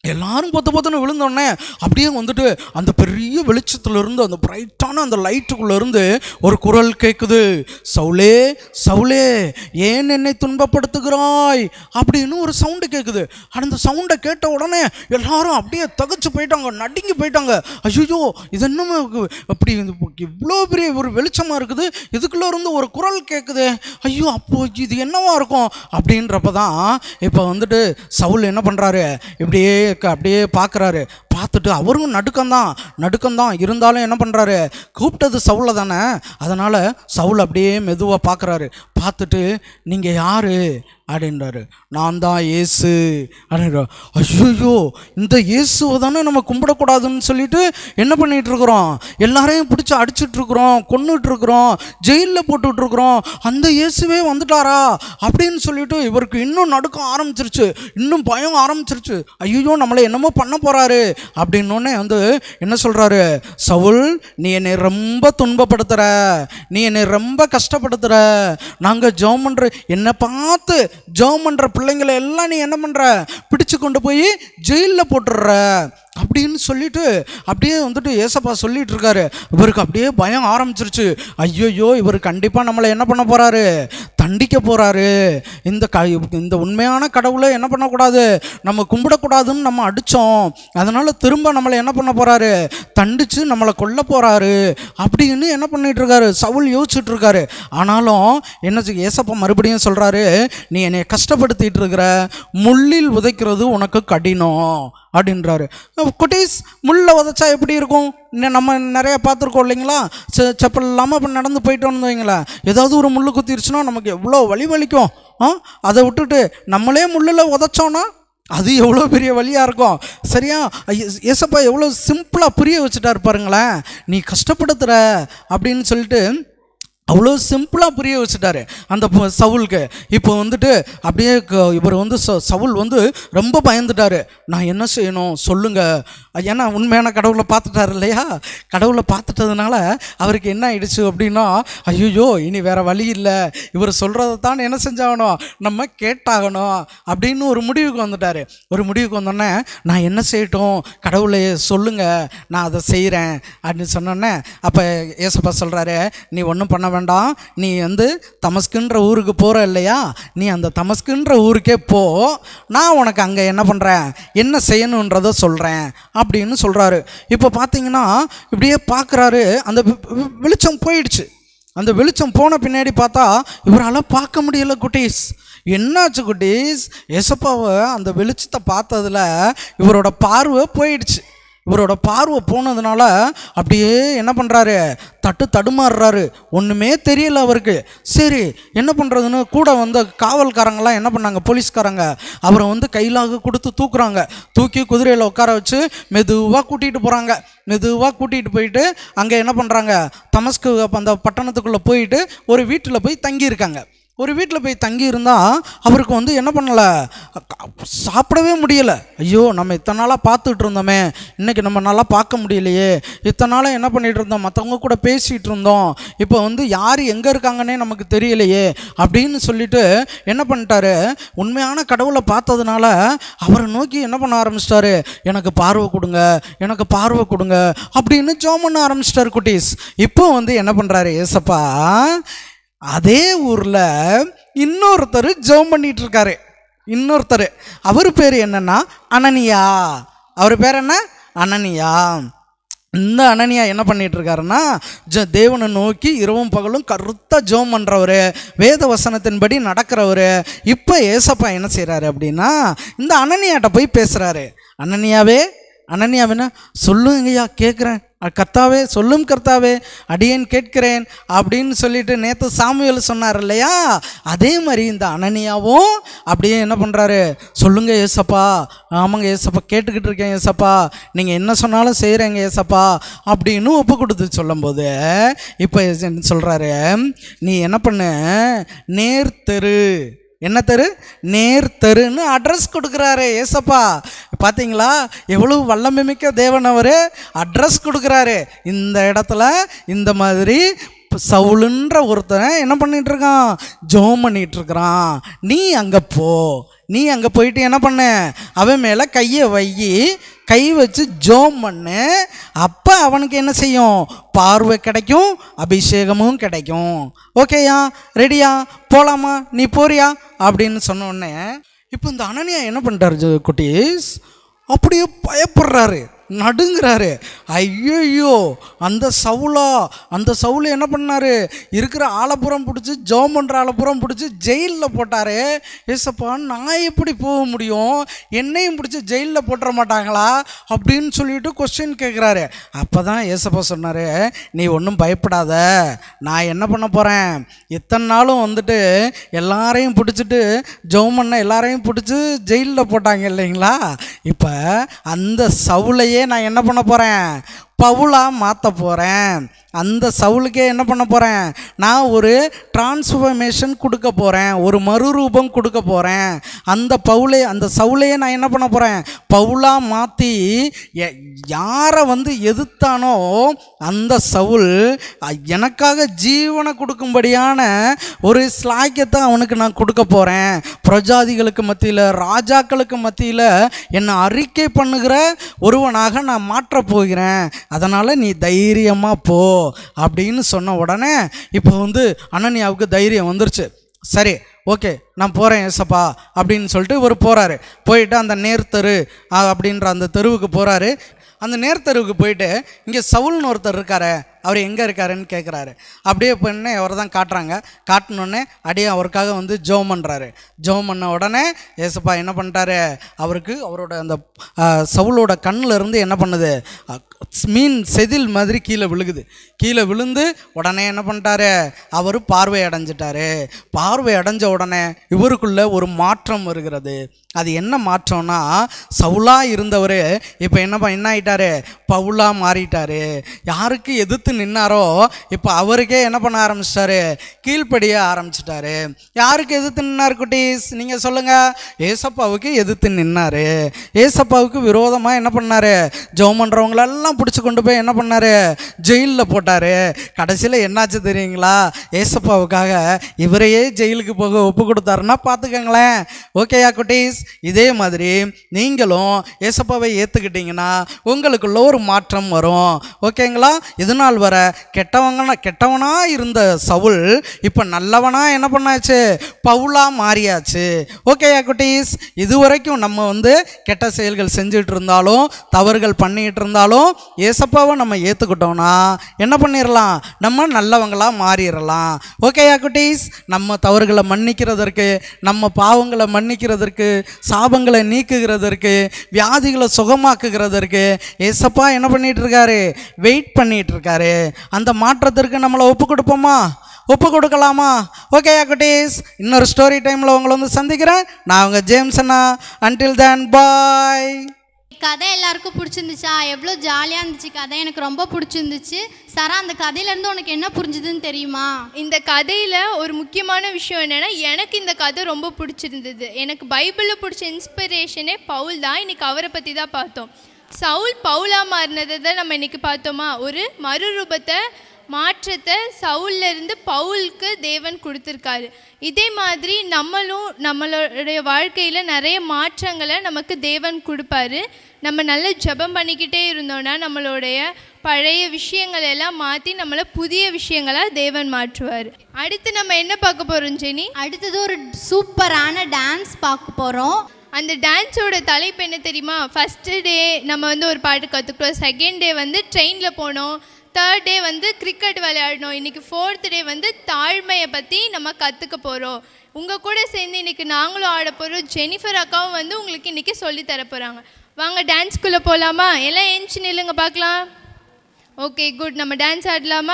Speaker 2: எல்லாரும் பொத்து பொத்துன்னு விழுந்தோடனே அப்படியே வந்துட்டு அந்த பெரிய வெளிச்சத்துல இருந்து அந்த பிரைட்டான அந்த லைட்டுக்குள்ள இருந்து ஒரு குரல் கேட்குது சவுலே சவுலே ஏன் என்னை துன்பப்படுத்துகிறாய் அப்படின்னு ஒரு சவுண்டு கேட்குது அந்த சவுண்டை கேட்ட உடனே எல்லாரும் அப்படியே தகச்சு போயிட்டாங்க நடுங்கி போயிட்டாங்க ஐயோ இது என்னமா இருக்கு? அப்படி இவ்வளோ பெரிய ஒரு வெளிச்சமாக இருக்குது இதுக்குள்ளே இருந்து ஒரு குரல் கேட்குது ஐயோ அப்போ இது என்னவா இருக்கும் அப்படின்றப்ப தான் இப்போ வந்துட்டு சவுல் என்ன பண்ணுறாரு இப்படியே க- அப்படியே பார்க்குறாரு பார்த்துட்டு அவரும் நடுக்கம்தான் நடுக்கம்தான் இருந்தாலும் என்ன பண்ணுறாரு கூப்பிட்டது சவுலை தானே அதனால் சவுல் அப்படியே மெதுவாக பார்க்குறாரு பார்த்துட்டு நீங்கள் யார் அப்படின்றாரு நான் தான் இயேசு அப்படின்றார் ஐயோ இந்த இயேசுவை தானே நம்ம கும்பிடக்கூடாதுன்னு சொல்லிட்டு என்ன பண்ணிட்டு இருக்கிறோம் எல்லாரையும் பிடிச்சி அடிச்சிட்டு இருக்கிறோம் கொன்னுட்டு இருக்கிறோம் ஜெயிலில் போட்டுட்டு இருக்கிறோம் அந்த இயேசுவே வந்துட்டாரா அப்படின்னு சொல்லிட்டு இவருக்கு இன்னும் நடுக்கம் ஆரம்பிச்சிருச்சு இன்னும் பயம் ஆரம்பிச்சிருச்சு ஐயோ நம்மளை என்னமோ பண்ண போறாரு அப்படின்னோடனே வந்து என்ன சொல்றாரு சவுல் நீ என்னை ரொம்ப துன்பப்படுத்துற நீ என்னை ரொம்ப கஷ்டப்படுத்துற நாங்கள் ஜெபம் பண்ற என்னை பார்த்து ஜெபம் பண்ற பிள்ளைங்களை எல்லாம் நீ என்ன பண்ற பிடிச்சு கொண்டு போய் ஜெயிலில் போட்டுடுற அப்படின்னு சொல்லிட்டு அப்படியே வந்துட்டு ஏசப்பா சொல்லிட்டு இருக்காரு இவருக்கு அப்படியே பயம் ஆரம்பிச்சிருச்சு ஐயோயோ இவர் கண்டிப்பாக நம்மளை என்ன பண்ண போறாரு தண்டிக்க போறாரு இந்த க இந்த உண்மையான கடவுளை என்ன பண்ணக்கூடாது நம்ம கும்பிடக்கூடாதுன்னு நம்ம அடித்தோம் அதனால திரும்ப நம்மளை என்ன பண்ண போறாரு தண்டிச்சு நம்மளை கொல்ல போறாரு அப்படின்னு என்ன பண்ணிட்டு இருக்காரு சவுல் யோசிச்சுட்டு இருக்காரு ஆனாலும் என்ன செய்ய- ஏசப்பா மறுபடியும் சொல்றாரு நீ என்னை கஷ்டப்படுத்திட்டு இருக்கிற முள்ளில் உதைக்கிறது உனக்கு கடினம் அப்படின்றாரு குட்டீஸ் முள்ள உதைச்சா எப்படி இருக்கும் இன்னும் நம்ம நிறைய பார்த்துருக்கோம் இல்லைங்களா செ- செப்பல் இல்லாமல் இப்போ நடந்து போயிட்டோம்னு வைங்களேன் ஏதாவது ஒரு முள் குத்திருச்சுன்னா நமக்கு எவ்வளோ வலி வலிக்கும் ஆ அதை விட்டுட்டு நம்மளே முள்ளில் உதைச்சோன்னா அது எவ்வளோ பெரிய வழியாக இருக்கும் சரியா ஐய- ஏசப்பா எவ்வளோ சிம்பிளாக புரிய வச்சுட்டாரு பாருங்களேன் நீ கஷ்டப்படுத்துகிற அப்படின்னு சொல்லிட்டு அவ்வளோ சிம்பிளாக புரிய வச்சுட்டாரு அந்த ப- சவுலுக்கு இப்போ வந்துட்டு அப்படியே க- இவர் வந்து ச- சவுல் வந்து ரொம்ப பயந்துட்டாரு நான் என்ன செய்யணும் சொல்லுங்க ஏன்னா உண்மையான கடவுளை பார்த்துட்டாரு இல்லையா கடவுளை பார்த்துட்டதுனால அவருக்கு என்ன ஆயிடுச்சு அப்படின்னா ஐயோ இனி வேற வழி இல்லை இவர் சொல்கிறத தான் என்ன செஞ்சாகணும் நம்ம கேட்டாகணும் அப்படின்னு ஒரு முடிவுக்கு வந்துட்டாரு ஒரு முடிவுக்கு வந்தோடனே நான் என்ன செய்யட்டும் கடவுளை சொல்லுங்க நான் அதை செய்கிறேன் அப்படின்னு சொன்னோன்னே அப்போ ஏசப்பா சொல்கிறாரு நீ ஒன்றும் பண்ண வேண்டாம் நீ வந்து தமஸ்குன்ற ஊருக்கு போகிற இல்லையா நீ அந்த தமஸ்குன்ற ஊருக்கே போ நான் உனக்கு அங்கே என்ன பண்ணுறேன் என்ன செய்யணுன்றதை சொல்கிறேன் அப்படின்னு சொல்கிறாரு இப்போ பார்த்தீங்கன்னா இப்படியே பார்க்குறாரு அந்த வெ- வெ- வெளிச்சம் போயிடுச்சு அந்த வெளிச்சம் போன பின்னாடி பார்த்தா இவரால் பார்க்க முடியல குட்டீஸ் என்னாச்சு குட்டீஸ் எசப்பாவை அந்த வெளிச்சத்தை பார்த்ததுல இவரோட பார்வை போயிடுச்சு இவரோட பார்வை போனதுனால அப்படியே என்ன பண்ணுறாரு தட்டு தடுமாறுறாரு ஒன்றுமே தெரியல அவருக்கு சரி என்ன பண்ணுறதுன்னு கூட வந்த காவல்காரங்களாம் என்ன பண்ணாங்க போலீஸ்காரங்க அவரை வந்து கையிலாக கொடுத்து தூக்குறாங்க தூக்கி குதிரையில் உட்கார வச்சு மெதுவாக கூட்டிகிட்டு போகிறாங்க மெதுவாக கூட்டிகிட்டு போயிட்டு அங்கே என்ன பண்ணுறாங்க தமஸ்கு அந்த பட்டணத்துக்குள்ளே போயிட்டு ஒரு வீட்டில் போய் தங்கியிருக்காங்க ஒரு வீட்டில் போய் தங்கி இருந்தால் அவருக்கு வந்து என்ன பண்ணலை சாப்பிடவே முடியலை ஐயோ நம்ம இத்தனை நாளாக பார்த்துட்டு இருந்தோமே இன்னைக்கு நம்ம நல்லா பார்க்க முடியலையே இத்தனை நாளாக என்ன பண்ணிட்டு இருந்தோம் மற்றவங்க கூட பேசிகிட்டு இருந்தோம் இப்போ வந்து யார் எங்கே இருக்காங்கன்னே நமக்கு தெரியலையே அப்படின்னு சொல்லிட்டு என்ன பண்ணிட்டாரு உண்மையான கடவுளை பார்த்ததுனால அவரை நோக்கி என்ன பண்ண ஆரம்பிச்சிட்டாரு எனக்கு பார்வை கொடுங்க எனக்கு பார்வை கொடுங்க அப்படின்னு ஜோம் பண்ண ஆரம்பிச்சிட்டாரு குட்டீஸ் இப்போ வந்து என்ன பண்ணுறாரு ஏசப்பா அதே ஊரில் இன்னொருத்தர் ஜெபம் பண்ணிட்டு இருக்காரு இன்னொருத்தர் அவர் பேர் என்னன்னா அனனியா அவர் பேர் என்ன அனனியா இந்த அனனியா என்ன பண்ணிட்டு இருக்காருன்னா ஜ தேவனை நோக்கி இரவும் பகலும் கருத்தாக ஜெபம் பண்ணுறவர் வேத வசனத்தின்படி நடக்கிறவர் இப்போ ஏசப்பா என்ன செய்கிறாரு அப்படின்னா இந்த அனனியாட்ட போய் பேசுகிறாரு அனனியாவே அனன்யாவினா சொல்லுங்கய்யா கேட்குறேன் கர்த்தாவே சொல்லும் கர்த்தாவே அடியேன் கேட்கிறேன் அப்படின்னு சொல்லிட்டு நேற்று சாமுவேல் சொன்னார் இல்லையா அதே மாதிரி இந்த அனனியாவும் அப்படியே என்ன பண்ணுறாரு சொல்லுங்க ஏசப்பா ஆமாங்க ஏசப்பா கேட்டுக்கிட்டு இருக்கேன் ஏசப்பா நீங்கள் என்ன சொன்னாலும் செய்கிறேங்க ஏசப்பா அப்படின்னு ஒப்பு கொடுத்து சொல்லும்போது இப்போ என்ன சொல்கிறாரு நீ என்ன பண்ணு நேர் தெரு என்ன தெரு நேர் தெருன்னு அட்ரஸ் கொடுக்குறாரு ஏசப்பா பார்த்தீங்களா எவ்வளவு வல்லமை மிக்க தேவன் அவர் அட்ரஸ் கொடுக்குறாரு இந்த இடத்துல இந்த மாதிரி சவுலுன்ற ஒருத்தன் என்ன பண்ணிட்டு இருக்கான் ஜோம் பண்ணிட்டு இருக்கிறான் நீ அங்கே போ நீ அங்கே போயிட்டு என்ன பண்ண அவன் மேலே கையை வை கை வச்சு ஜோம் பண்ணு அப்போ அவனுக்கு என்ன செய்யும் பார்வை கிடைக்கும் அபிஷேகமும் கிடைக்கும் ஓகேயா ரெடியா போகலாமா நீ போறியா அப்படின்னு சொன்ன உடனே இப்போ இந்த அனனியா என்ன பண்ணிட்டாரு குட்டீஸ் அப்படியே பயப்படுறாரு நடுங்கிறாரு ஐயோ அந்த சவுலா அந்த சவுல என்ன பண்ணாரு இருக்கிற ஆலப்புறம் பிடிச்சி ஜோம் பண்ணுற ஆலப்புறம் பிடிச்சி ஜெயிலில் போட்டாரு ஏசப்பா நான் எப்படி போக முடியும் என்னையும் பிடிச்சி ஜெயிலில் போட்டுற மாட்டாங்களா அப்படின்னு சொல்லிட்டு கொஸ்டின் கேட்குறாரு அப்போ தான் ஏசப்பா சொன்னார் நீ ஒன்றும் பயப்படாத நான் என்ன பண்ண போகிறேன் இத்தனை நாளும் வந்துட்டு எல்லாரையும் பிடிச்சிட்டு ஜெபம் பண்ண எல்லாரையும் பிடிச்சி ஜெயிலில் போட்டாங்க இல்லைங்களா இப்போ அந்த சவுளையே நான் என்ன பண்ண போகிறேன் பவுலா மாற்ற போகிறேன் அந்த சவுலுக்கே என்ன பண்ண போகிறேன் நான் ஒரு டிரான்ஸ்ஃபர்மேஷன் கொடுக்க போகிறேன் ஒரு மறுரூபம் கொடுக்க போகிறேன் அந்த பவுலே அந்த சவுலையே நான் என்ன பண்ண போகிறேன் பவுலா மாற்றி யாரை வந்து எதிர்த்தானோ அந்த சவுல் அ- எனக்காக ஜீவனை கொடுக்கும்படியான ஒரு ஸ்லாக்கியத்தை அவனுக்கு நான் கொடுக்க போகிறேன் பிரஜாதிகளுக்கு மத்தியில் ராஜாக்களுக்கு மத்தியில் என்னை அறிக்கை பண்ணுகிற ஒருவனாக நான் மாற்றப் போகிறேன் அதனால் நீ தைரியமாக போ அப்படின்னு சொன்ன உடனே இப்போ வந்து அனன்யாவுக்கு தைரியம் வந்துருச்சு சரி ஓகே நான் போகிறேன் ஏசப்பா அப்படின்னு சொல்லிட்டு இவர் போகிறாரு போயிட்டு அந்த நேர்த்தெரு ஆ, அப்படின்ற அந்த தெருவுக்கு போகிறாரு அந்த நேர்த்தெருவுக்கு போயிட்டு இங்கே சவுல்னு ஒருத்தர் இருக்காரு அவர் எங்கே இருக்காருன்னு கேட்குறாரு அப்படியே பண்ணே அவர் தான் காட்டுறாங்க காட்டினோடனே அப்படியே அவருக்காக வந்து ஜோம் பண்ணுறாரு ஜோம் பண்ண உடனே ஏசப்பா என்ன பண்ணிட்டாரு அவருக்கு அவரோட அந்த ஆ, சவுலோட கண்ணில் இருந்து என்ன பண்ணுது அ, மீன் செதில் மாதிரி கீழே விழுகுது கீழே விழுந்து உடனே என்ன பண்ணிட்டாரு அவர் பார்வை அடைஞ்சிட்டாரு பார்வை அடைஞ்ச உடனே இவருக்குள்ள ஒரு மாற்றம் வருகிறது அது என்ன மாற்றம்னா சவுலா இருந்தவர் இப்போ என்ன ப- என்ன ஆயிட்டாரு பவுலா மாறிட்டாரு யாருக்கு எதிர்த்து நின்னாரோ இப்போ அவருக்கே என்ன பண்ண ஆரம்பிச்சிட்டாரு கீழ்ப்படிய ஆரம்பிச்சிட்டாரு யாருக்கு எதிர்த்து நின்னார் குட்டீஸ் நீங்கள் சொல்லுங்க ஏசப்பாவுக்கு எதிர்த்து நின்னாரு ஏசப்பாவுக்கு விரோதமாக என்ன பண்ணாரு ஜெபம் பண்ணுறவங்களெல்லாம் பிடிச்சி கொண்டு போய் என்ன பண்ணாரு ஜெயிலில் போட்டாரு கடைசியில் என்னாச்சு தெரியுங்களா ஏசப்பாவுக்காக இவரையே ஜெயிலுக்கு போக ஒப்பு கொடுத்தாருன்னா பார்த்துக்கங்களேன் ஓகேயா குட்டீஸ் இதே மாதிரி நீங்களும் ஏசப்பாவை ஏற்றுக்கிட்டீங்கன்னா உங்களுக்குள்ள ஒரு மாற்றம் வரும் ஓகேங்களா இது நாள் வர கெட்டவங்க கெட்டவனா இருந்த சவுல் இப்போ நல்லவனா என்ன பண்ணாச்சு பவுலா மாறியாச்சு ஓகேயா குட்டீஸ் இது வரைக்கும் நம்ம வந்து கெட்ட செயல்கள் செஞ்சுட்டு இருந்தாலும் தவறுகள் பண்ணிட்டு இருந்தாலும் ஏசப்பாவை நம்ம ஏற்றுக்கிட்டோம்னா என்ன பண்ணிடலாம் நம்ம நல்லவங்களா மாறிடலாம் ஓகேயா குட்டீஸ் நம்ம தவறுகளை மன்னிக்கிறதற்கு நம்ம பாவங்களை மன்னிக்கிறதற்கு சாபங்களை நீக்குகிறதற்கு வியாதிகளை சுகமாக்குகிறதற்கு ஏசப்பா என்ன பண்ணிட்டு இருக்காரு வெயிட் பண்ணிட்டு இருக்காரு அந்த மாற்றத்திற்கு நம்மளை ஒப்பு கொடுப்போமா ஒப்பு கொடுக்கலாமா ஓகேயா குட்டீஸ் இன்னொரு ஸ்டோரி டைமில் உங்களை வந்து சந்திக்கிறேன் நான் உங்கள் ஜேம்ஸ் அண்ணா அன்டில் தேன் பாய்
Speaker 8: கதை எல்லாருக்கும் பிடிச்சிருந்துச்சா எவ்வளோ ஜாலியாக இருந்துச்சு கதை எனக்கு ரொம்ப பிடிச்சிருந்துச்சு சரா அந்த கதையிலேருந்து உனக்கு என்ன புரிஞ்சுதுன்னு தெரியுமா
Speaker 1: இந்த கதையில் ஒரு முக்கியமான விஷயம் என்னென்னா எனக்கு இந்த கதை ரொம்ப பிடிச்சிருந்தது எனக்கு பைபிளில் பிடிச்ச இன்ஸ்பிரேஷனே பவுல் தான் இன்னைக்கு அவரை பற்றி தான் பார்த்தோம் சவுல் பவுலா மாறினதை தான் நம்ம இன்னைக்கு பார்த்தோமா ஒரு மறுரூபத்தை மாற்றத்தை சவுல்ல இருந்து பவுலுக்கு தேவன் கொடுத்துருக்காரு இதே மாதிரி நம்மளும் நம்மளுடைய வாழ்க்கையில் நிறைய மாற்றங்களை நமக்கு தேவன் கொடுப்பாரு நம்ம நல்ல ஜெபம் பண்ணிக்கிட்டே இருந்தோம்னா நம்மளுடைய பழைய விஷயங்கள் எல்லாம் மாற்றி நம்மளை புதிய விஷயங்களாக தேவன் மாற்றுவார் அடுத்து நம்ம என்ன பார்க்க போகிறோம் ஜெனி
Speaker 8: அடுத்தது ஒரு சூப்பரான டான்ஸ் பார்க்க போகிறோம்
Speaker 1: அந்த டான்ஸோட தலைப்பு என்ன தெரியுமா ஃபஸ்ட்டு டே நம்ம வந்து ஒரு பாட்டு கற்றுக்கிட்டோம் செகண்ட் டே வந்து ட்ரெயினில் போனோம் தேர்ட் டே வந்து கிரிக்கெட் விளையாடணும் இன்றைக்கி ஃபோர்த் டே வந்து தாழ்மையை பற்றி நம்ம கற்றுக்க போகிறோம் உங்கள் கூட சேர்ந்து இன்றைக்கி நாங்களும் ஆட போகிறோம் ஜெனிஃபர் அக்காவும் வந்து உங்களுக்கு இன்றைக்கி சொல்லி தர போகிறாங்க வாங்க டான்ஸ்குள்ளே போகலாமா எல்லாம் ஏஞ்சி நில்லுங்க பார்க்கலாம் ஓகே குட் நம்ம டான்ஸ் ஆடலாமா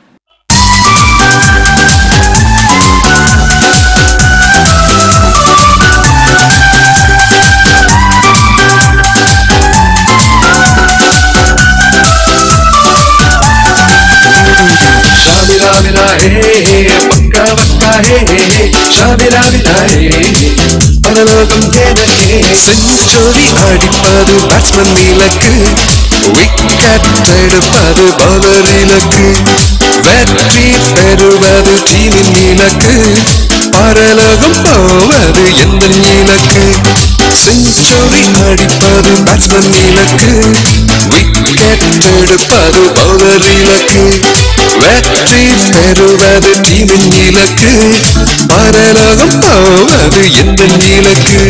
Speaker 3: Shabira bira hey, pakka pakka hey, shabira bira hey, பரலோகம் எனக்கு செஞ்சுரி அடிப்பது பேட்ஸ்மேன் இலக்கு விக்கெட் எடுப்பது பவுலர் இலக்கு வெற்றி பெறுவது டீமின் இலக்கு பரலோகம் பரலோகம் போவது எந்த இலக்கு செஞ்சுரி அடிப்பது பேட்ஸ்மேன் இலக்கு விக்கெட் எடுப்பது பவுலர் இலக்கு வெற்றி பெறுவது டீமின் இலக்கு பரலோகம் போவது எந்த இலக்கு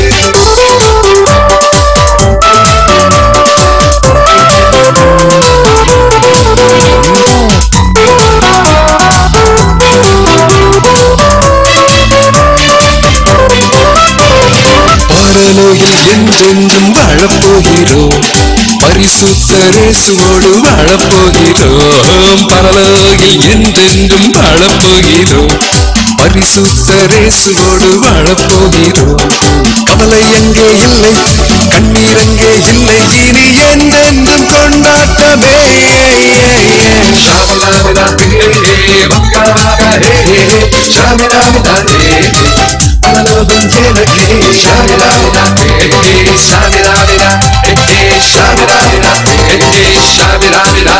Speaker 3: பரலோகில் என்றென்றும் வாழப்போகிறோம் பரிசுத்தரேசுவோடு வாழப்போகிறோம் பரலோகில் என்றென்றும் வாழப்போகிறோம் பரிசுத்தரேசுவோடு வாழப்போகிறோம் கவலை எங்கே இல்லை கண்ணீர் எங்கே இல்லை இனி என்றென்றும் கொண்டாட்டமே ஷாமிலாமிலா ஹே வக்காவாகா ஹே ஷாமிலாமிலா ஹே பரலோகம் எனக்கு ஷாமிலாமிலா ஹே ஷாமிலாமிலா ஹே ஷாமிலாமிலா ஹே ஷாமிலாமிலா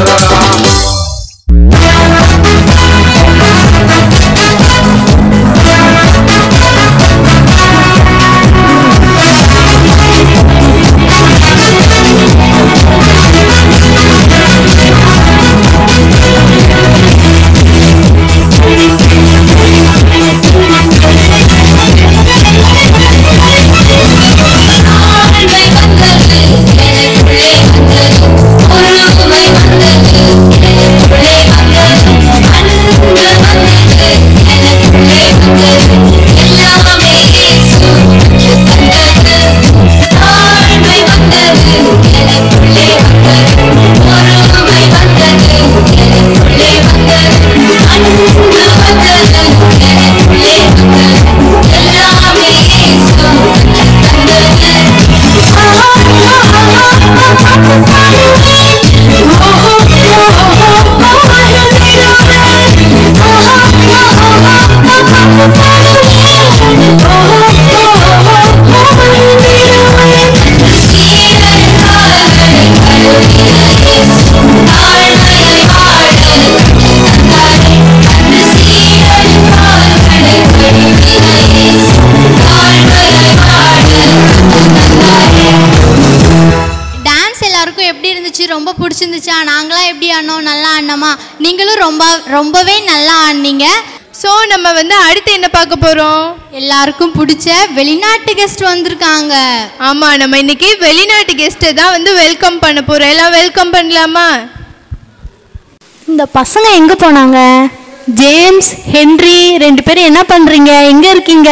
Speaker 8: டான்ஸ் எல்லாருக்கும் எப்படி இருந்துச்சு ரொம்ப பிடிச்சிருந்துச்சா நாங்களாம் எப்படி ஆடினோம் நல்லா ஆடினோமா நீங்களும் ரொம்ப ரொம்பவே நல்லா ஆடினீங்க
Speaker 1: ஸோ நம்ம வந்து அடுத்து என்ன பார்க்க போகிறோம்
Speaker 8: எல்லாருக்கும் பிடிச்ச வெளிநாட்டு கெஸ்ட் வந்திருக்காங்க
Speaker 1: ஆமாம் நம்ம இன்னைக்கு வெளிநாட்டு கெஸ்ட்டை தான் வந்து வெல்கம் பண்ண போகிறோம் எல்லாம் வெல்கம் பண்ணலாமா
Speaker 10: இந்த பசங்க எங்க போனாங்க ஜேம்ஸ் ஹென்றி ரெண்டு பேரும் என்ன பண்றீங்க எங்க இருக்கீங்க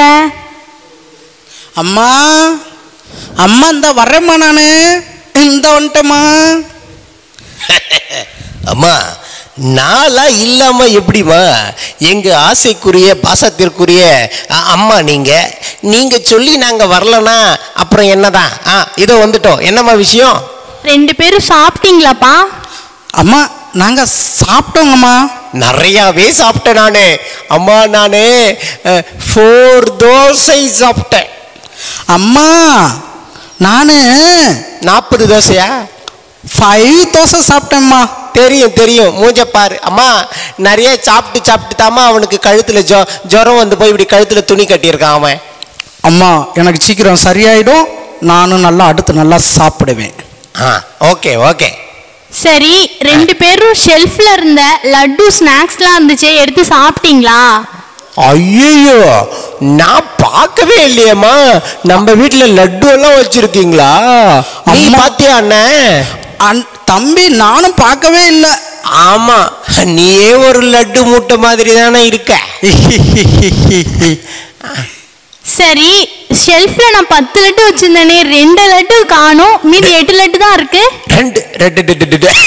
Speaker 2: அம்மா அம்மா இந்த வரேம்மா நான் இந்த வந்துட்டேம்மா
Speaker 11: அம்மா நான்லாம் இல்லாம எப்படிம்மா எங்க ஆசைக்குரிய பாசத்திற்குரிய அ- அம்மா நீங்க நீங்க சொல்லி நாங்க வரலனா அப்புறம் என்னதான் ஆ இதோ வந்துட்டோம் என்னம்மா விஷயம்
Speaker 10: ரெண்டு பேரும் சாப்பிட்டீங்களாப்பா
Speaker 2: அம்மா நாங்கள் சாப்பிட்டோங்கம்மா
Speaker 11: நிறையாவே சாப்பிட்டேன் நானு அம்மா நானு ஃபோர் தோசை சாப்பிட்டேன்
Speaker 2: அம்மா நான்
Speaker 11: நாற்பது தோசையா
Speaker 2: ஃபைவ் தோசை சாப்பிட்டேம்மா
Speaker 11: தெரியும் தெரியும் மூஞ்ச பாரு அம்மா நிறைய சாப்பிட்டு சாப்பிட்டு தாம்மா அவனுக்கு கழுத்துல ஜொ ஜுரம் வந்து போய் இப்படி கழுத்துல துணி கட்டியிருக்கான் அவன்
Speaker 2: அம்மா எனக்கு சீக்கிரம் சரியாயிடும் நானும் நல்லா அடுத்து நல்லா சாப்பிடுவேன்
Speaker 11: ஆ ஓகே ஓகே
Speaker 10: சரி ரெண்டு பேரும் ஷெல்ஃப்ல இருந்த லட்டு ஸ்நாக்ஸ்லாம் இருந்துச்சே எடுத்து சாப்பிட்டீங்களா
Speaker 11: ஐயோ நான் பார்க்கவே இல்லையேம்மா நம்ம வீட்டுல லட்டு எல்லாம் வச்சிருக்கீங்களா நீ
Speaker 2: அம்மா.
Speaker 11: பாத்தியா அண்ணன்
Speaker 2: அன் தம்பி நானும் பார்க்கவே இல்லை
Speaker 11: ஆமா நீயே ஒரு லட்டு மூட்டை மாதிரி தானே இருக்க
Speaker 10: சரி ஷெல்ஃப்ல நான் பத்து லட்டு வச்சிருந்தேனே ரெண்டு லட்டு காணும் மீதி எட்டு லட்டு தான் இருக்கு
Speaker 11: ரெண்டு ரெண்டு ரெண்டு, ரெண்டு, ரெண்டு.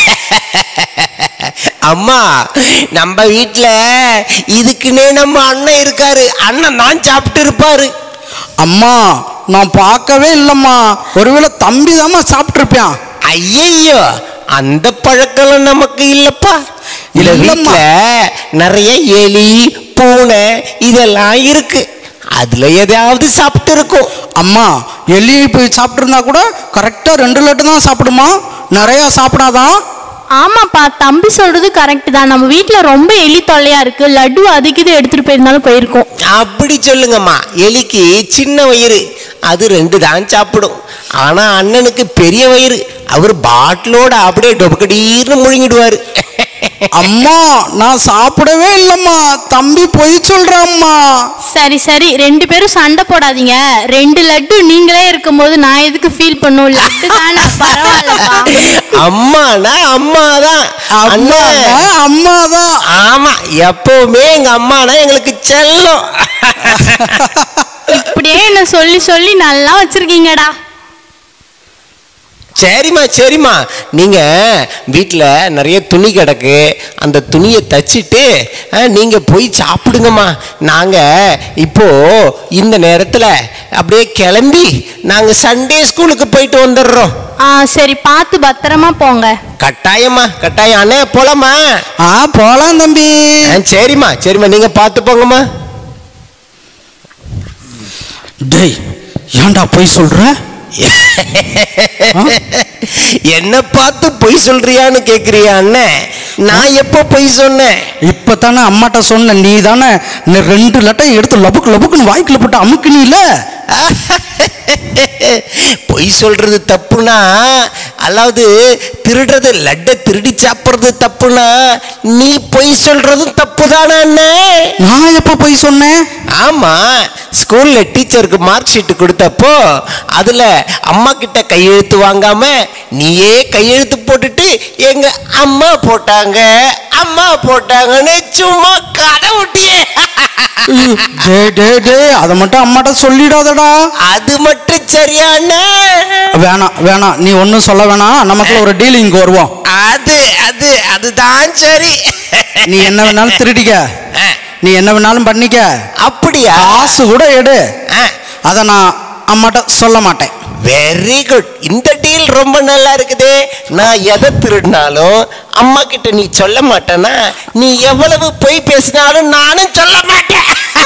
Speaker 11: அம்மா நம்ம வீட்ல இதுக்குன்னே நம்ம அண்ணன் இருக்காரு அண்ணன் தான் சாப்பிட்டு இருப்பாரு
Speaker 2: அம்மா நான் பார்க்கவே இல்லைம்மா ஒருவேளை தம்பி தாம்மா சாப்பிட்ருப்பான்
Speaker 11: ஐயையோ அந்த பழக்கம் நமக்கு இல்லப்பா இந்த
Speaker 2: இல்லம்மா.
Speaker 11: வீட்ல நிறைய எலி பூனை இதெல்லாம் இருக்கு அதுல எதையாவது சாப்பிட்டு இருக்கும்
Speaker 2: அம்மா எலி போய் சாப்பிட்ருந்தா கூட கரெக்டாக ரெண்டு லட்டு தான் சாப்பிடுமா நிறையா சாப்பிடாதான்
Speaker 10: ஆமாப்பா தம்பி சொல்றது கரெக்ட் தான் நம்ம வீட்ல ரொம்ப எலி தொல்லையா இருக்கு லட்டு அதுக்கு இது எடுத்துட்டு போயிருந்தாலும் போயிருக்கோம்
Speaker 11: அப்படி சொல்லுங்கம்மா எலிக்கு சின்ன வயிறு அது ரெண்டு தான் சாப்பிடும் ஆனா அண்ணனுக்கு பெரிய வயிறு அவர் பாட்டிலோட அப்படியே டொபக்கடீர்னு முழுங்கிடுவாரு
Speaker 2: அம்மா நான் சாப்பிடவே இல்லம்மா தம்பி பொய் சொல்றாம்மா
Speaker 10: சரி சரி ரெண்டு பேரும் சண்டை போடாதீங்க ரெண்டு லட்டு நீங்களே இருக்கும்போது நான் எதுக்கு ஃபீல் பண்ணும் லட்டு தானே பரவாயில்லப்பா
Speaker 11: அம்மானா அம்மாதான்
Speaker 2: அம்மானா அம்மாதான்
Speaker 11: ஆமா எப்பவுமே எங்க அம்மானா எங்களுக்கு செல்லம்
Speaker 10: இப்படியே என்ன சொல்லி சொல்லி நல்லா வச்சிருக்கீங்கடா
Speaker 11: சரிம்மா சரிம்மா நீங்க வீட்டில் நிறைய துணி கிடக்கு அந்த துணியை தச்சிட்டு அஹ், நீங்க போய் சாப்பிடுங்கம்மா நாங்க இப்போ இந்த நேரத்தில் அப்படியே கிளம்பி நாங்க சண்டே ஸ்கூலுக்கு போயிட்டு வந்துடுறோம்
Speaker 10: ஆ சரி பார்த்து பத்திரமா போங்க
Speaker 11: கட்டாயம்மா கட்டாயம் அண்ணே போலாமா
Speaker 2: ஆ போலாம் தம்பி
Speaker 11: ஆ, சரிம்மா சரிம்மா நீங்க பார்த்து போங்கம்மா
Speaker 2: டேய் ஏன்டா பொய் சொல்ற
Speaker 11: என்ன பார்த்து பொய் சொல்றியான்னு கேக்குறியா அண்ணன் நான் எப்போ பொய் சொன்னேன்
Speaker 2: இப்பதானே அம்மாட்ட சொன்ன நீ தானே ரெண்டு லட்டை எடுத்து லபுக்கு லபுக்குன்னு வாய்க்குள்ள போட்டு அமுக்குனீல
Speaker 11: பொய் சொல்றது தப்புனா அதாவது திருடுறது லட்டை திருடி சாப்பிடுறது தப்புனா நீ பொய் சொல்றதும் தப்பு தானே அண்ணன்
Speaker 2: நான் எப்ப பொய் சொன்னேன்
Speaker 11: ஆமா ஸ்கூல்ல டீச்சருக்கு மார்க் ஷீட் கொடுத்தப்போ அதுல அம்மா கிட்ட கையெழுத்து வாங்காம நீயே கையெழுத்து போட்டுட்டு எங்க அம்மா போட்டாங்க அம்மா போட்டாங்கன்னு சும்மா கதை விட்டியே
Speaker 2: டே டே டே அதை மட்டும் அம்மாட்ட சொல்லிடாதடா
Speaker 11: அது மட்டும் சரியான
Speaker 2: வேணாம் வேணாம் நீ ஒன்றும் சொல்ல வேணாம் நமக்குள்ள ஒரு டீலிங்க்கு வருவோம்
Speaker 11: அது அது அதுதான் சரி
Speaker 2: நீ என்ன வேணாலும் திருடிக்க நீ என்ன வேணாலும் பண்ணிக்க
Speaker 11: அப்படியா
Speaker 2: காசு கூட எடு அதை நான் அம்மாட்ட சொல்ல மாட்டேன்
Speaker 11: வெரி குட் இந்த டீல் ரொம்ப நல்லா இருக்குது நான் எதை திருடினாலும் அம்மா கிட்ட நீ சொல்ல மாட்டேன்னா நீ எவ்வளவு பொய் பேசினாலும் நானும் சொல்ல மாட்டேன்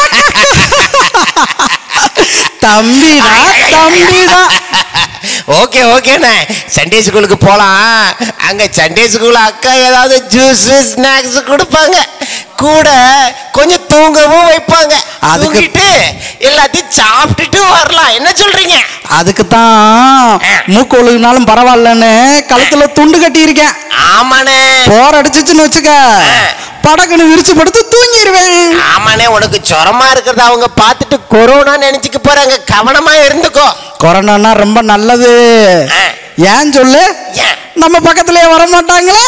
Speaker 2: தம்பிடா தம்பிடா
Speaker 11: ஓகே ஓகேண்ணே சண்டே ஸ்கூலுக்கு போலாம் அங்க சண்டே ஸ்கூல் அக்கா ஏதாவது ஜூஸ் ஸ்நாக்ஸ் கொடுப்பாங்க கூட கொஞ்சம் தூங்கவும் வைப்பாங்க
Speaker 2: அதுக்கு-
Speaker 11: தூங்கிட்டு எல்லாத்தையும் சாப்பிட்டுட்டு வரலாம் என்ன சொல்றீங்க
Speaker 2: அதுக்கு தான் மூக்கு ஒழுகுனாலும் பரவாயில்லன்னு கழுத்துல துண்டு கட்டி இருக்கேன்
Speaker 11: ஆமாண்ணே
Speaker 2: போர் அடிச்சிச்சுன்னு வச்சுக்க படக்குன்னு விரிச்சு படுத்து தூங்கிடுவேன்
Speaker 11: ஆமாண்ணே உனக்கு ஜுரமா இருக்கிறத அவங்க பார்த்துட்டு கொரோனா நினைச்சுக்க போறாங்க கவனமா இருந்துக்கோ
Speaker 2: கொரோனானா ரொம்ப நல்லது ஏன் சொல்லு நம்ம பக்கத்துலயே வர மாட்டாங்களே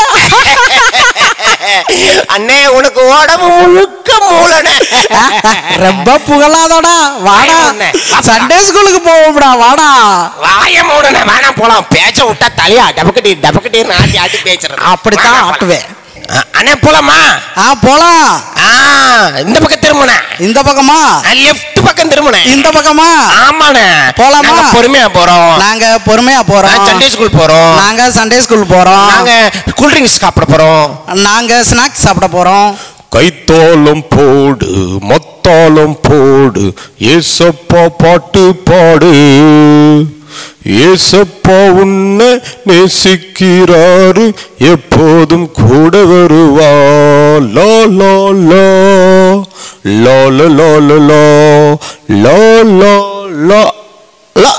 Speaker 11: அண்ணே உனக்கு உடம்பு முழுக்க மூலனே
Speaker 2: ரொம்ப புகழாதடா வாடா சண்டே ஸ்கூலுக்கு போவோம்டா வாடா
Speaker 11: வாய மூடனே வேணாம் போலாம் பேச்ச விட்டா தலையா டபக்கட்டி டபக்கட்டி ஆட்டி ஆட்டி பேசுறது
Speaker 2: அப்படித்தான் ஆட்டுவேன்
Speaker 11: அண்ணே போலாமா
Speaker 2: ஆ போலாம்
Speaker 11: ஆ இந்த பக்கம் திரும்பின
Speaker 2: இந்த பக்கமா
Speaker 11: லெஃப்ட் பக்கம் திரும்பின
Speaker 2: இந்த பக்கமா
Speaker 11: ஆமாண்ணே
Speaker 2: போலாமா?
Speaker 11: நாங்க பொறுமையா போறோம்
Speaker 2: நாங்க பொறுமையா போறோம்
Speaker 11: நான் சண்டே ஸ்கூல் போறோம்
Speaker 2: நாங்க சண்டே ஸ்கூல் போறோம்
Speaker 11: நாங்க கூல் ட்ரிங்க்ஸ் சாப்பிட போறோம்
Speaker 2: நாங்க ஸ்நாக்ஸ் சாப்பிட போறோம்
Speaker 12: கைத்தாளம் போடு மத்தாளம் போடு ஏசப்பா பாட்டு பாடு ஏசப்பா உன்னை நேசிக்கிறாரு எப்போதும் கூட வருவா லா லா லா லா லா லா லா லா லா லா லா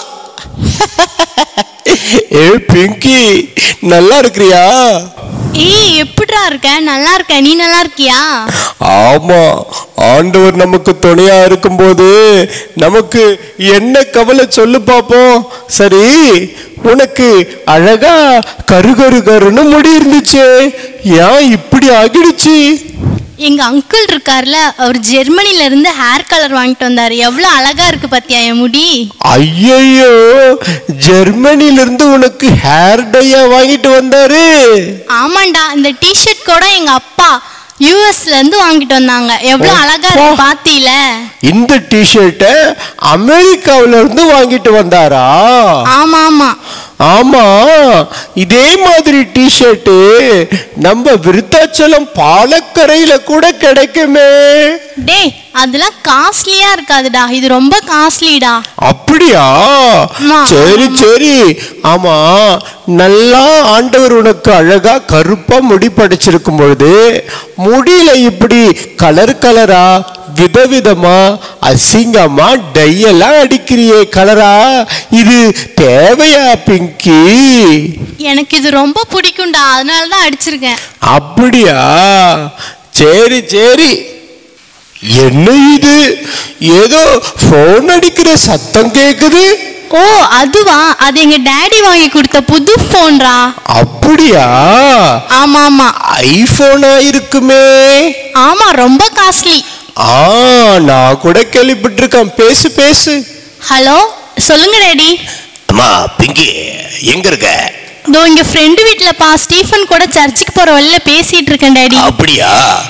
Speaker 12: ஏ பிங்கி நல்லா இருக்கிறியா
Speaker 8: ஏய் எப்படிடா இருக்க நல்லா இருக்க நீ நல்லா இருக்கியா
Speaker 12: ஆமா ஆண்டவர் நமக்கு துணையா இருக்கும்போது நமக்கு என்ன கவலை சொல்லு பாப்போம் சரி உனக்கு அழகா கரு கரு கருன்னு முடி இருந்துச்சு ஏன் இப்படி ஆகிடுச்சு
Speaker 8: எங்க அங்கிள் இருக்கார்ல அவர் ஜெர்மனில இருந்து ஹேர் கலர் வாங்கிட்டு வந்தாரு எவ்வளவு அழகா இருக்கு பாத்தியா என் முடி
Speaker 12: ஐயையோ ஜெர்மனில இருந்து உனக்கு ஹேர் டையா வாங்கிட்டு வந்தாரு
Speaker 8: ஆமாண்டா இந்த டிஷர்ட் கூட எங்க அப்பா யூஎஸ்ல இருந்து வாங்கிட்டு வந்தாங்க எவ்வளவு அழகா இருக்கு பாத்தியில
Speaker 12: இந்த டிஷர்ட்டை அமெரிக்காவில இருந்து வாங்கிட்டு வந்தாரா
Speaker 8: ஆமா ஆமா
Speaker 12: ஆமா இதே மாதிரி டிஷர்ட்டு நம்ம விருத்தாச்சலம் பாலக்கரையில கூட கிடைக்குமே
Speaker 10: டேய் அதெல்லாம் காஸ்ட்லியா இருக்காதுடா இது ரொம்ப காஸ்ட்லிடா
Speaker 12: அப்படியா
Speaker 10: ஆமா,
Speaker 12: சரி சரி ஆமா நல்லா ஆண்டவர் உனக்கு அழகா கருப்பா முடி படைச்சிருக்கும் பொழுது முடியில இப்படி கலர் கலரா விதவிதமா அசிங்கமா டையெல்லாம் அடிக்கிறியே கலரா இது தேவையா பிங்கி
Speaker 10: எனக்கு இது ரொம்ப பிடிக்கும்டா அதனால தான் அடிச்சிருக்கேன்
Speaker 12: அப்படியா சரி சரி என்ன இது ஏதோ போன் அடிக்கிற சத்தம் கேக்குது
Speaker 10: ஓ அதுவா அது எங்க டாடி வாங்கி கொடுத்த புது போன்டா
Speaker 12: அப்படியா
Speaker 10: ஆமா ஆமா
Speaker 12: ஐபோனா இருக்குமே
Speaker 10: ஆமா ரொம்ப காஸ்ட்லி
Speaker 12: ஆ நான் கூட கேள்விப்பட்டிருக்கேன் பேசு பேசு
Speaker 10: ஹலோ சொல்லுங்க டாடி
Speaker 11: அம்மா பிங்கி எங்க இருக்க
Speaker 10: இதோ இங்க ஃப்ரெண்டு வீட்ல பா ஸ்டீஃபன் கூட சர்ச்சுக்கு போற வழியில பேசிட்டு இருக்கேன் டாடி
Speaker 11: அப்படியா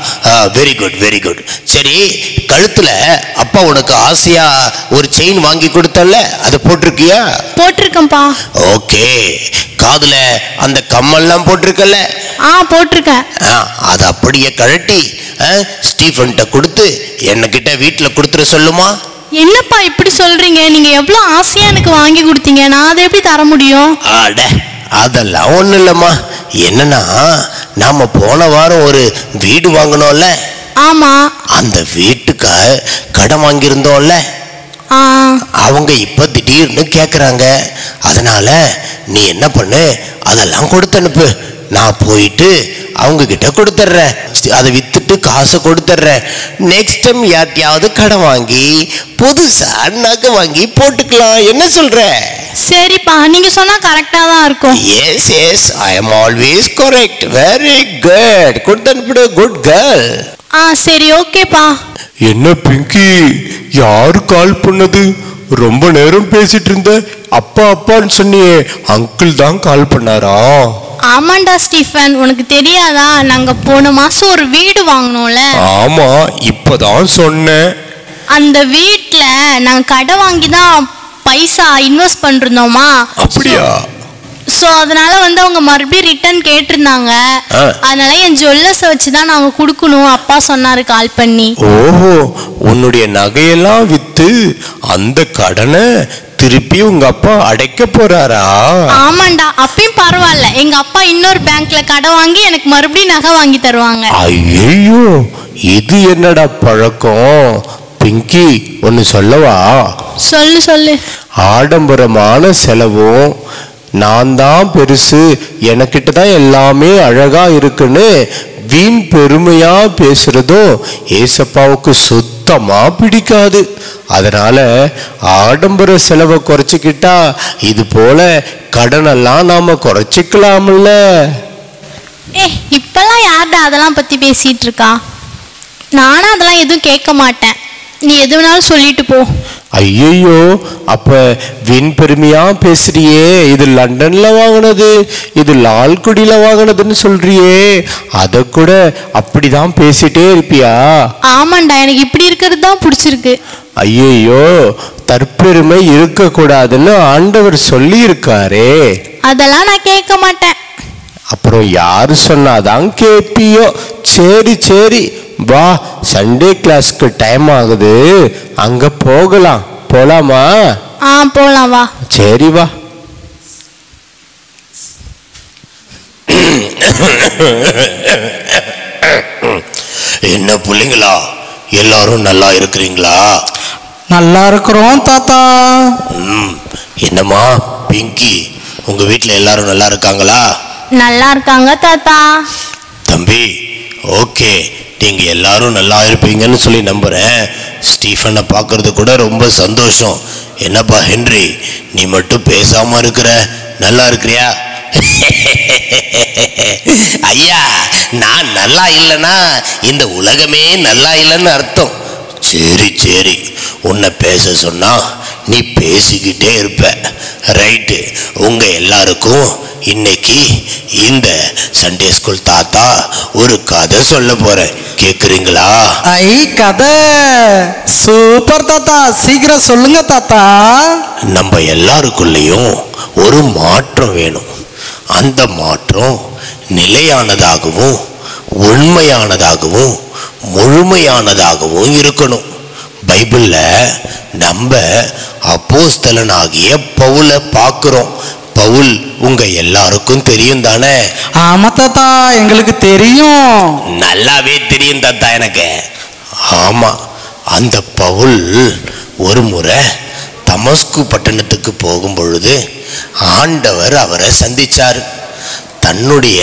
Speaker 11: வெரி குட் வெரி குட் சரி கழுத்துல அப்பா உனக்கு ஆசையா ஒரு செயின் வாங்கி கொடுத்தல அதை போட்டிருக்கியா
Speaker 10: போட்டிருக்கேன்ப்பா
Speaker 11: ஓகே காதுல அந்த கம்மல்லாம் போட்டிருக்கல
Speaker 10: ஆ போட்டிருக்கேன்
Speaker 11: ஆ, அதை அப்படியே கழட்டி ஆ, ஸ்டீஃபன்கிட்ட கொடுத்து என்கிட்ட வீட்டில் கொடுத்துட சொல்லுமா
Speaker 10: என்னப்பா இப்படி சொல்றீங்க நீங்க எவ்வளவு ஆசையா எனக்கு வாங்கி கொடுத்தீங்க நான் அதை எப்படி தர முடியும்
Speaker 11: அட அதெல்லாம் ஒன்றும் இல்லைம்மா என்னன்னா நாம போன வாரம் ஒரு வீடு வாங்கினோம்ல
Speaker 10: ஆமா
Speaker 11: அந்த வீட்டுக்கு கடன் வாங்கியிருந்தோம்ல
Speaker 10: ஆ
Speaker 11: அவங்க இப்ப திடீர்னு கேக்குறாங்க அதனால நீ என்ன பண்ணு அதெல்லாம் கொடுத்து அனுப்பு நான் போயிட்டு அவங்க கிட்ட கொடுத்துட்றேன் அதை வித்துட்டு காசை கொடுத்துட்றேன் நெக்ஸ்ட் டைம் யார்ட்டையாவது கடன் வாங்கி புதுசா நகை வாங்கி போட்டுக்கலாம் என்ன சொல்ற
Speaker 10: சரிப்பா நீங்க சொன்னா கரெக்டா தான் இருக்கும்
Speaker 11: yes yes I am always correct very good கொடுத்து அனுப்பிடு குட் கேர்ள்
Speaker 10: ஆ சரி ஓகேப்பா
Speaker 12: என்ன பிங்கி யாரு கால் பண்ணது ரொம்ப நேரம் பேசிட்டு இருந்த அப்பா அப்பான்னு சொன்னியே அங்கிள் தான் கால் பண்ணாரா
Speaker 10: ஆமாண்டா ஸ்டீஃபன் உனக்கு தெரியாதா நாங்க போன மாசம் ஒரு வீடு வாங்கினோம்ல
Speaker 12: ஆமா இப்பதான் சொன்னேன்
Speaker 10: அந்த வீட்ல நாங்க கடை வாங்கி தான் பைசா இன்வெஸ்ட் பண்ணிருந்தோமா
Speaker 12: அப்படியா
Speaker 10: ஸோ அதனால வந்து அவங்க மறுபடியும் ரிட்டர்ன் கேட்டிருந்தாங்க
Speaker 12: ஆ.
Speaker 10: அதனால என் ஜுவல்லர்ஸை வச்சு தான் நாங்கள் கொடுக்கணும் அப்பா சொன்னாரு கால் பண்ணி
Speaker 12: ஓஹோ உன்னுடைய நகையெல்லாம் வித்து அந்த கடனை திருப்பி உங்க அப்பா அடைக்க போறாரா
Speaker 10: ஆமாண்டா அப்பயும் பரவாயில்ல எங்க அப்பா இன்னொரு பேங்க்ல கடை வாங்கி எனக்கு மறுபடியும் நகை வாங்கி தருவாங்க
Speaker 12: ஐயோ இது என்னடா பழக்கம் பிங்கி ஒன்னு சொல்லவா
Speaker 10: சொல்லு சொல்லு
Speaker 12: ஆடம்பரமான செலவும் நான் தான் பெருசு எனக்கிட்ட தான் எல்லாமே அழகா இருக்குன்னு வீண் பெருமையா பேசுறதும் ஏசப்பாவுக்கு சுத்தமா பிடிக்காது அதனால ஆடம்பர செலவை குறைச்சிக்கிட்டா இது போல கடனெல்லாம் நாம குறைச்சிக்கலாம்ல
Speaker 10: ஏ இப்பெல்லாம் யார்டா அதெல்லாம் பத்தி பேசிட்டு இருக்கா நானும் அதெல்லாம் எதுவும் கேட்க மாட்டேன் நீ எது வேணாலும் சொல்லிட்டு போ
Speaker 12: ஐயையோ அப்ப வீண் பெருமையா பேசுறியே இது லண்டன்ல வாங்கினது இது லால்குடியில வாங்கினதுன்னு சொல்றியே அத கூட அப்படிதான் பேசிட்டே இருப்பியா
Speaker 10: ஆமாண்டா எனக்கு இப்படி இருக்கிறது தான் பிடிச்சிருக்கு
Speaker 12: ஐயையோ தற்பெருமை இருக்கக்கூடாதுன்னு ஆண்டவர் சொல்லி இருக்காரே
Speaker 10: அதெல்லாம் நான் கேட்க மாட்டேன்
Speaker 12: அப்புறம் யாரு சொன்னாதான் கேப்பியோ சரி சரி வா சண்டே கிளாஸ்க்கு டைம் ஆகுது அங்க போகலாம் போலாமா
Speaker 10: ஆ போலாம் வா
Speaker 12: சரி வா
Speaker 11: என்ன பிள்ளைங்களா எல்லாரும் நல்லா இருக்கிறீங்களா
Speaker 2: நல்லா இருக்கிறோம் தாத்தா
Speaker 11: ம் என்னம்மா பிங்கி உங்க வீட்டில் எல்லாரும் நல்லா இருக்காங்களா
Speaker 10: நல்லா இருக்காங்க தாத்தா
Speaker 11: தம்பி ஓகே நீங்க எல்லாரும் நல்லா இருப்பீங்கன்னு சொல்லி நம்புறேன் ஸ்டீஃபனை பார்க்கறது கூட ரொம்ப சந்தோஷம் என்னப்பா ஹென்றி நீ மட்டும் பேசாம இருக்கிற நல்லா இருக்கிறியா ஐயா நான் நல்லா இல்லைன்னா இந்த உலகமே நல்லா இல்லைன்னு அர்த்தம் சரி சரி உன்னை பேச சொன்னா நீ பேசிக்கிட்டே இருப்ப ரைட்டு உங்க எல்லாருக்கும் இன்னைக்கு இந்த சண்டே ஸ்கூல் தாத்தா ஒரு கதை சொல்ல போறேன் கேக்குறீங்களா
Speaker 2: ஐ கதை சூப்பர் தாத்தா சீக்கிரம் சொல்லுங்க தாத்தா
Speaker 11: நம்ம எல்லாருக்குள்ளேயும் ஒரு மாற்றம் வேணும் அந்த மாற்றம் நிலையானதாகவும் உண்மையானதாகவும் முழுமையானதாகவும் இருக்கணும் பைபிள்ல நம்ம அப்போஸ்தலனாகிய பவுலை பார்க்கிறோம் பவுல் உங்க எல்லாருக்கும் தெரியும் தானே
Speaker 2: ஆமா தாத்தா எங்களுக்கு தெரியும்
Speaker 11: நல்லாவே தெரியும் தாத்தா எனக்கு ஆமா அந்த பவுல் ஒரு முறை தமஸ்கு பட்டணத்துக்கு போகும் பொழுது ஆண்டவர் அவரை சந்திச்சார் தன்னுடைய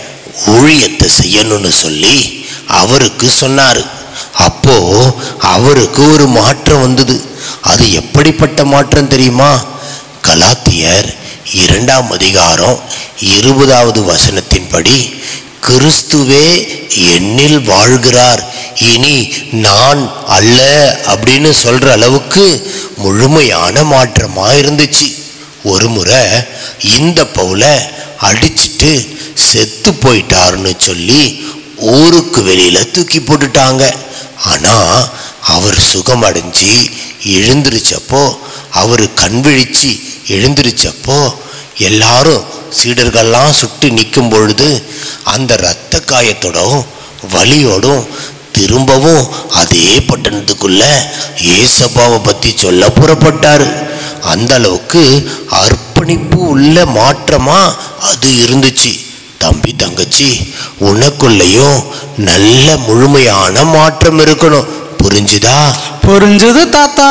Speaker 11: ஊழியத்தை செய்யணும்னு சொல்லி அவருக்கு சொன்னார் அப்போ அவருக்கு ஒரு மாற்றம் வந்தது அது எப்படிப்பட்ட மாற்றம் தெரியுமா கலாத்தியர் இரண்டாம் அதிகாரம் இருபதாவது வசனத்தின்படி கிறிஸ்துவே என்னில் வாழ்கிறார் இனி நான் அல்ல அப்படின்னு சொல்ற அளவுக்கு முழுமையான மாற்றமா இருந்துச்சு ஒரு முறை இந்த பவுல அடிச்சிட்டு செத்து போயிட்டாருன்னு சொல்லி ஊருக்கு வெளியில தூக்கி போட்டுட்டாங்க ஆனா அவர் சுகம் அடைஞ்சு எழுந்திருச்சப்போ அவர் கண் விழிச்சு எழுந்திருச்சப்போ எல்லாரும் சீடர்கள்லாம் சுட்டு நிற்கும் பொழுது அந்த இரத்த காயத்தோடும் வலியோடும் திரும்பவும் அதே பட்டணத்துக்குள்ள ஏசப்பாவை பத்தி சொல்ல புறப்பட்டாரு அந்த அளவுக்கு அர்ப்பணிப்பு உள்ள மாற்றமா அது இருந்துச்சு தம்பி தங்கச்சி உனக்குள்ளேயும் நல்ல முழுமையான மாற்றம் இருக்கணும் புரிஞ்சுதா
Speaker 2: புரிஞ்சது தாத்தா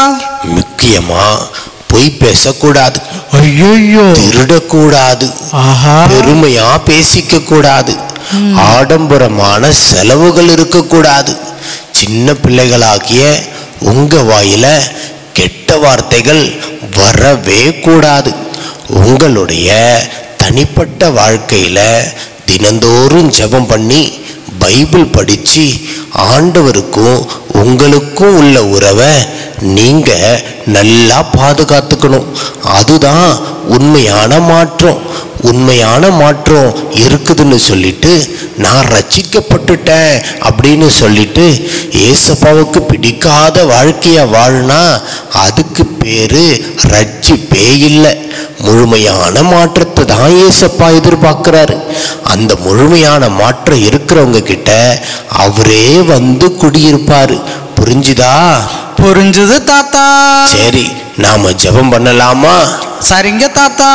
Speaker 11: முக்கியமா பொய் பேசக்கூடாது
Speaker 2: ஐயோ
Speaker 11: திருடக்கூடாது
Speaker 2: ஆஹா
Speaker 11: பெருமையா பேசிக்க கூடாது ஆடம்பரமான செலவுகள் இருக்கக்கூடாது சின்ன பிள்ளைகளாகிய உங்க வாயில கெட்ட வார்த்தைகள் வரவே கூடாது உங்களுடைய தனிப்பட்ட வாழ்க்கையில தினந்தோறும் ஜெபம் பண்ணி பைபிள் படிச்சு ஆண்டவருக்கும் உங்களுக்கும் உள்ள உறவை நீங்க நல்லா பாதுகாத்துக்கணும் அதுதான் உண்மையான மாற்றம் உண்மையான மாற்றம் இருக்குதுன்னு சொல்லிட்டு நான் ரட்சிக்கப்பட்டுட்டேன் அப்படின்னு சொல்லிட்டு ஏசப்பாவுக்கு பிடிக்காத வாழ்க்கைய வாழ்னா அதுக்கு பேரு ரட்சிப்பே இல்லை முழுமையான மாற்றத்தை தான் ஏசப்பா எதிர்பார்க்கிறாரு அந்த முழுமையான மாற்றம் இருக்கிறவங்க கிட்ட அவரே வந்து குடியிருப்பாரு புரிஞ்சுதா
Speaker 2: புரிஞ்சது தாத்தா
Speaker 11: சரி நாம ஜெபம் பண்ணலாமா
Speaker 2: சரிங்க தாத்தா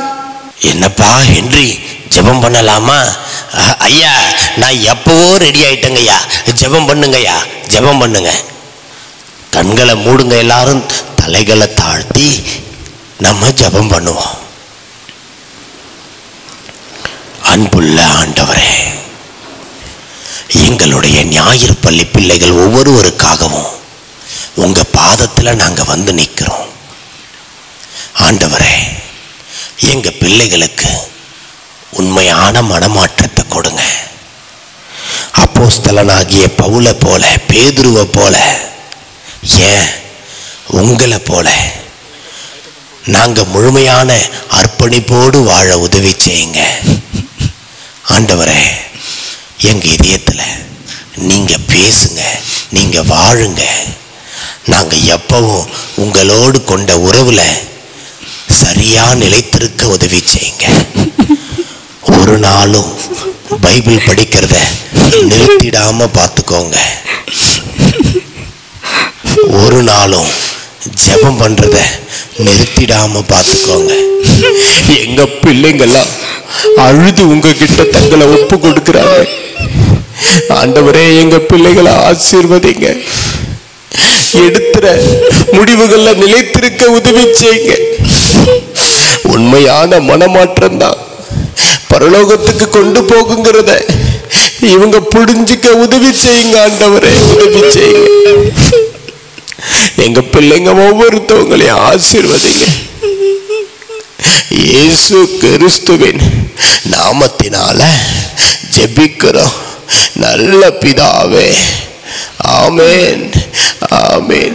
Speaker 11: என்னப்பா ஹென்றி ஜெபம் பண்ணலாமா அஹ், ஐயா நான் எப்பவோ ரெடி ஆயிட்டேங்கய்யா ஜெபம் பண்ணுங்கய்யா ஜெபம் பண்ணுங்க கண்களை மூடுங்க எல்லாரும் தலைகளை தாழ்த்தி நம்ம ஜெபம் பண்ணுவோம் அன்புள்ள ஆண்டவரே எங்களுடைய ஞாயிறு பள்ளி பிள்ளைகள் ஒவ்வொருவருக்காகவும் உங்க பாதத்துல நாங்க வந்து நிக்கிறோம் ஆண்டவரே எங்க பிள்ளைகளுக்கு உண்மையான மனமாற்றத்தை கொடுங்க அப்போஸ்தலனாகிய பவுலை போல பேதுருவை போல ஏன் உங்களை போல நாங்க முழுமையான அர்ப்பணிப்போடு வாழ உதவி செய்யுங்க ஆண்டவரே எங்க இதயத்துல நீங்க பேசுங்க நீங்க வாழுங்க நாங்க எப்பவும் உங்களோடு கொண்ட உறவுல சரியா நிலைத்திருக்க உதவி செய்யுங்க ஒரு நாளும் பைபிள் படிக்கிறத நிறுத்திடாம பார்த்துக்கோங்க ஒரு நாளும் ஜெபம் பண்றத நிறுத்திடாம பார்த்துக்கோங்க எங்க பிள்ளைங்கெல்லாம் அழுது உங்ககிட்ட தங்களை ஒப்பு கொடுக்கிறாங்க ஆண்டவரே எங்க பிள்ளைகளை ஆசீர்வதிங்க எடுத்துற முடிவுகள்ல நிலைத்திருக்க உதவி செய்யுங்க உண்மையான மனமாற்றம் தான் பரலோகத்துக்கு கொண்டு போகுங்கிறத இவங்க புரிஞ்சுக்க உதவி செய்யுங்க ஆண்டவரே உதவி செய்யுங்க எங்க பிள்ளைங்க ஒவ்வொருத்தவங்களையும் ஆசீர்வதிங்க இயேசு கிறிஸ்துவின் நாமத்தினால ஜெபிக்கிறோம் நல்ல பிதாவே ஆமென் ஆமென்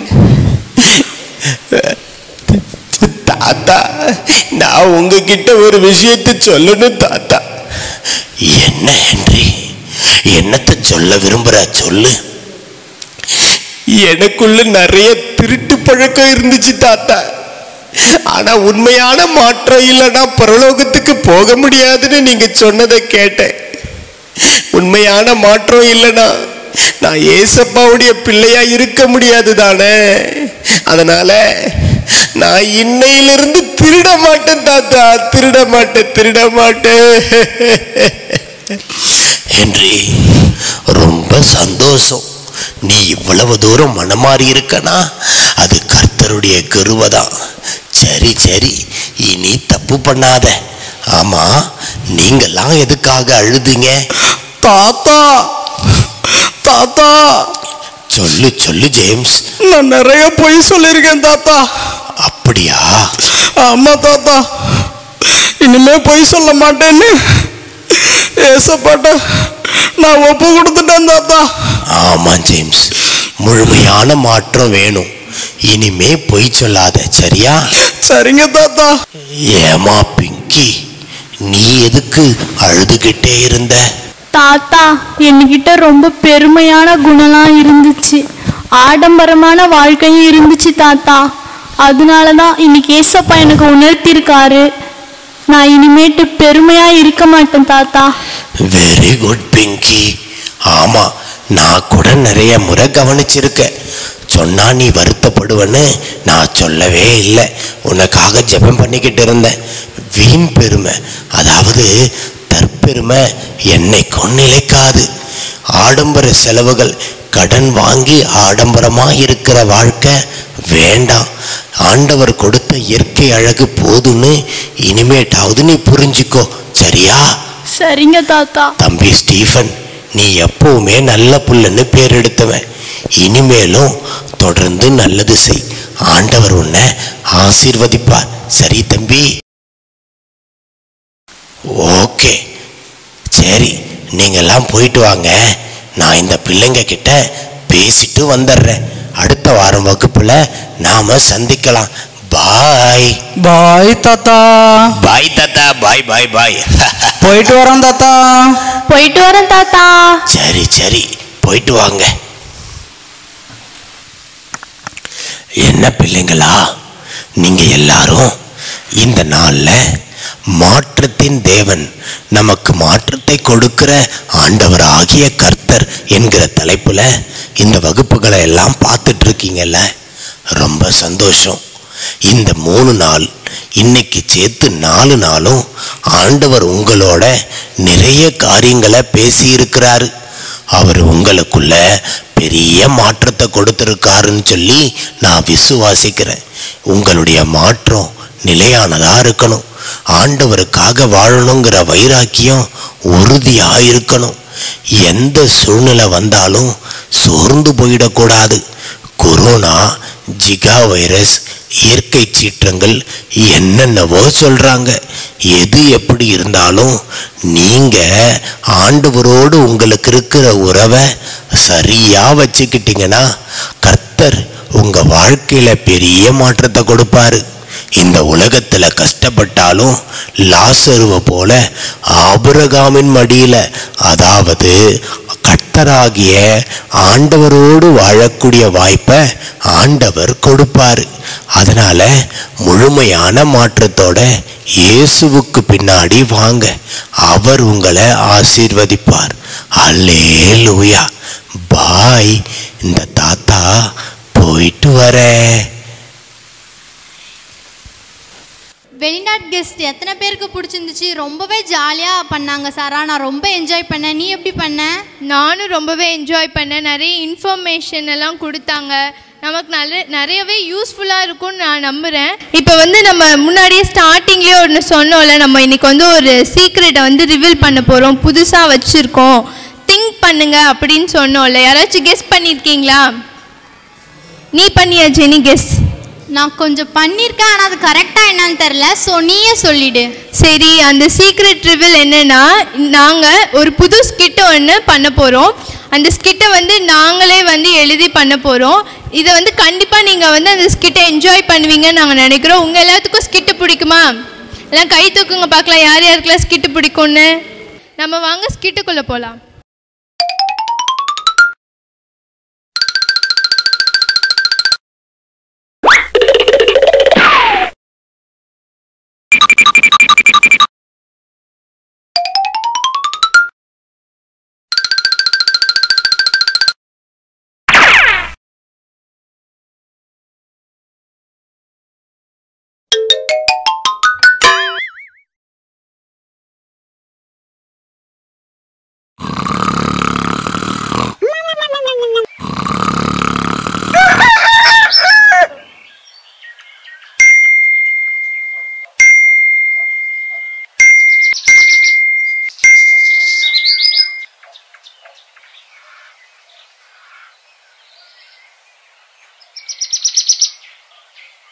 Speaker 11: தாத்தா நான் உங்ககிட்ட ஒரு விஷயத்தை சொல்லணும் தாத்தா என்ன ஹென்றி என்னத்தை சொல்ல விரும்புற சொல்லு எனக்குள்ள நிறைய திருட்டு பழக்கம் இருந்துச்சு தாத்தா ஆனா உண்மையான மாற்றம் இல்லைன்னா பரலோகத்துக்கு போக முடியாதுன்னு நீங்க சொன்னதை கேட்டேன் உண்மையான மாற்றம் இல்லைன்னா நான் ஏசப்பாவுடைய பிள்ளையா இருக்க முடியாது தானே அதனால நான் இன்னையிலிருந்து திருட மாட்டேன் தாத்தா திருட மாட்டேன் திருட மாட்டேன் ஹென்றி ரொம்ப சந்தோஷம் நீ இவ்வளவு தூரம் மனமாறி இருக்கனா அது கர்த்தருடைய கிருபை தான் சரி சரி இனி தப்பு பண்ணாத ஆமா நீங்கெல்லாம் எதுக்காக அழுதுங்க
Speaker 2: தாத்தா தாத்தா
Speaker 11: சொல்லு சொல்லு ஜேம்ஸ்
Speaker 2: நான் நிறைய பொய் சொல்லியிருக்கேன் தாத்தா
Speaker 11: அப்படியா
Speaker 2: ஆமா தாத்தா இனிமே பொய் சொல்ல மாட்டேன்னு ஏசப்பாட்ட நான் ஒப்பு கொடுத்துட்டேன் தாத்தா
Speaker 11: ஆமா ஜேம்ஸ் முழுமையான மாற்றம் வேணும் இனிமே பொய் சொல்லாத சரியா
Speaker 2: சரிங்க தாத்தா
Speaker 11: ஏமா பிங்கி நீ எதுக்கு அழுதுகிட்டே இருந்த
Speaker 10: தாத்தா என்கிட்ட ரொம்ப பெருமையான குணம்லாம் இருந்துச்சு ஆடம்பரமான வாழ்க்கையும் இருந்துச்சு தாத்தா அதனால தான் இன்னைக்கு ஏசப்பா எனக்கு உணர்த்தியிருக்காரு நான் இனிமேட்டு பெருமையா இருக்க மாட்டேன் தாத்தா
Speaker 11: வெரி குட் பிங்கி ஆமா நான் கூட நிறைய முறை கவனிச்சிருக்கேன் சொன்னா நீ வருத்தப்படுவன்னு நான் சொல்லவே இல்லை உனக்காக ஜெபம் பண்ணிக்கிட்டு இருந்தேன் வீண் பெருமை அதாவது தற்பெருமை என்னைக்கும் நிலைக்காது ஆடம்பர செலவுகள் கடன் வாங்கி ஆடம்பரமா இருக்கிற வாழ்க்கை வேண்டாம் ஆண்டவர் கொடுத்த இயற்கை அழகு போதும்னு இனிமேட்டாவது நீ புரிஞ்சுக்கோ சரியா
Speaker 10: சரிங்க தாத்தா
Speaker 11: தம்பி ஸ்டீஃபன் நீ எப்பவுமே நல்ல புள்ளன்னு பேர் எடுத்தவன் இனிமேலும் தொடர்ந்து நல்லது செய் ஆண்டவர் உன்னை ஆசீர்வதிப்பார் சரி தம்பி ஓகே சரி நீங்கெல்லாம் போயிட்டு வாங்க நான் இந்த பிள்ளைங்க கிட்ட பேசிட்டு வந்துடுறேன் அடுத்த வாரம் வகுப்புல நாம சந்திக்கலாம் பாய்
Speaker 2: பாய் தாத்தா
Speaker 11: பாய் தாத்தா பாய் பாய் பாய்
Speaker 2: போயிட்டு வரோம் தாத்தா
Speaker 10: போயிட்டு வரேன் தாத்தா
Speaker 11: சரி சரி போயிட்டு வாங்க என்ன பிள்ளைங்களா நீங்க எல்லாரும் இந்த நாள்ல மாற்றத்தின் தேவன் நமக்கு மாற்றத்தை கொடுக்கிற ஆண்டவர் ஆகிய கர்த்தர் என்கிற தலைப்புல இந்த வகுப்புகளை எல்லாம் பார்த்துட்டு இருக்கீங்கல்ல ரொம்ப சந்தோஷம் இந்த மூணு நாள் இன்னைக்கு சேர்த்து நாலு நாளும் ஆண்டவர் உங்களோட நிறைய காரியங்களை பேசி இருக்கிறாரு அவர் உங்களுக்குள்ள பெரிய மாற்றத்தை கொடுத்திருக்காருன்னு சொல்லி நான் விசுவாசிக்கிறேன் உங்களுடைய மாற்றம் நிலையானதா இருக்கணும் ஆண்டவருக்காக வாழணுங்கிற வைராக்கியம் உறுதியா இருக்கணும் எந்த சூழ்நிலை வந்தாலும் சோர்ந்து போயிடக்கூடாது கொரோனா ஜிகா வைரஸ் இயற்கை சீற்றங்கள் என்னென்னவோ சொல்றாங்க எது எப்படி இருந்தாலும் நீங்க ஆண்டவரோடு உங்களுக்கு இருக்கிற உறவை சரியா வச்சுக்கிட்டீங்கன்னா கர்த்தர் உங்க வாழ்க்கையில பெரிய மாற்றத்தை கொடுப்பாரு இந்த உலகத்துல கஷ்டப்பட்டாலும் லாசருவை போல ஆபிரகாமின் மடியில அதாவது கர்த்தராகிய ஆண்டவரோடு வாழக்கூடிய வாய்ப்பை ஆண்டவர் கொடுப்பாரு அதனால முழுமையான மாற்றத்தோட இயேசுவுக்கு பின்னாடி வாங்க அவர் உங்களை ஆசீர்வதிப்பார் அல்லேலூயா பாய் இந்த தாத்தா போயிட்டு வரேன்
Speaker 8: வெளிநாட்டு கெஸ்ட் எத்தனை பேருக்கு பிடிச்சிருந்துச்சு ரொம்பவே ஜாலியாக பண்ணாங்க சாரா நான் ரொம்ப என்ஜாய் பண்ணேன் நீ எப்படி பண்ண
Speaker 1: நானும் ரொம்பவே என்ஜாய் பண்ணேன் நிறைய இன்ஃபர்மேஷன் எல்லாம் கொடுத்தாங்க நமக்கு நல்ல நிறையவே யூஸ்ஃபுல்லாக இருக்கும்னு நான் நம்புகிறேன் இப்போ வந்து நம்ம முன்னாடியே ஸ்டார்டிங்லேயே ஒன்று சொன்னோம்ல நம்ம இன்னைக்கு வந்து ஒரு சீக்ரெட்டை வந்து ரிவீல் பண்ண போகிறோம் புதுசாக வச்சுருக்கோம் திங்க் பண்ணுங்க அப்படின்னு சொன்னோம்ல யாராச்சும் கெஸ் பண்ணியிருக்கீங்களா நீ பண்ணியா ஜெனி கெஸ்
Speaker 8: நான் கொஞ்சம் பண்ணியிருக்கேன் ஆனால் அது கரெக்டாக என்னன்னு தெரில ஸோ நீயே சொல்லிடு
Speaker 1: சரி அந்த சீக்ரெட் ரிவில் என்னன்னா நாங்கள் ஒரு புது ஸ்கிட்டை ஒன்று பண்ண போகிறோம் அந்த ஸ்கிட்டை வந்து நாங்களே வந்து எழுதி பண்ண போகிறோம் இதை வந்து கண்டிப்பாக நீங்கள் வந்து அந்த ஸ்கிட்டை என்ஜாய் பண்ணுவீங்கன்னு நாங்கள் நினைக்கிறோம் உங்கள் எல்லாத்துக்கும் ஸ்கிட்டு பிடிக்குமா எல்லாம் கை தூக்குங்க பார்க்கலாம் யார் யாருக்கெல்லாம் ஸ்கிட்டு பிடிக்கும்னு நம்ம வாங்க ஸ்கிட்டுக்குள்ளே போகலாம்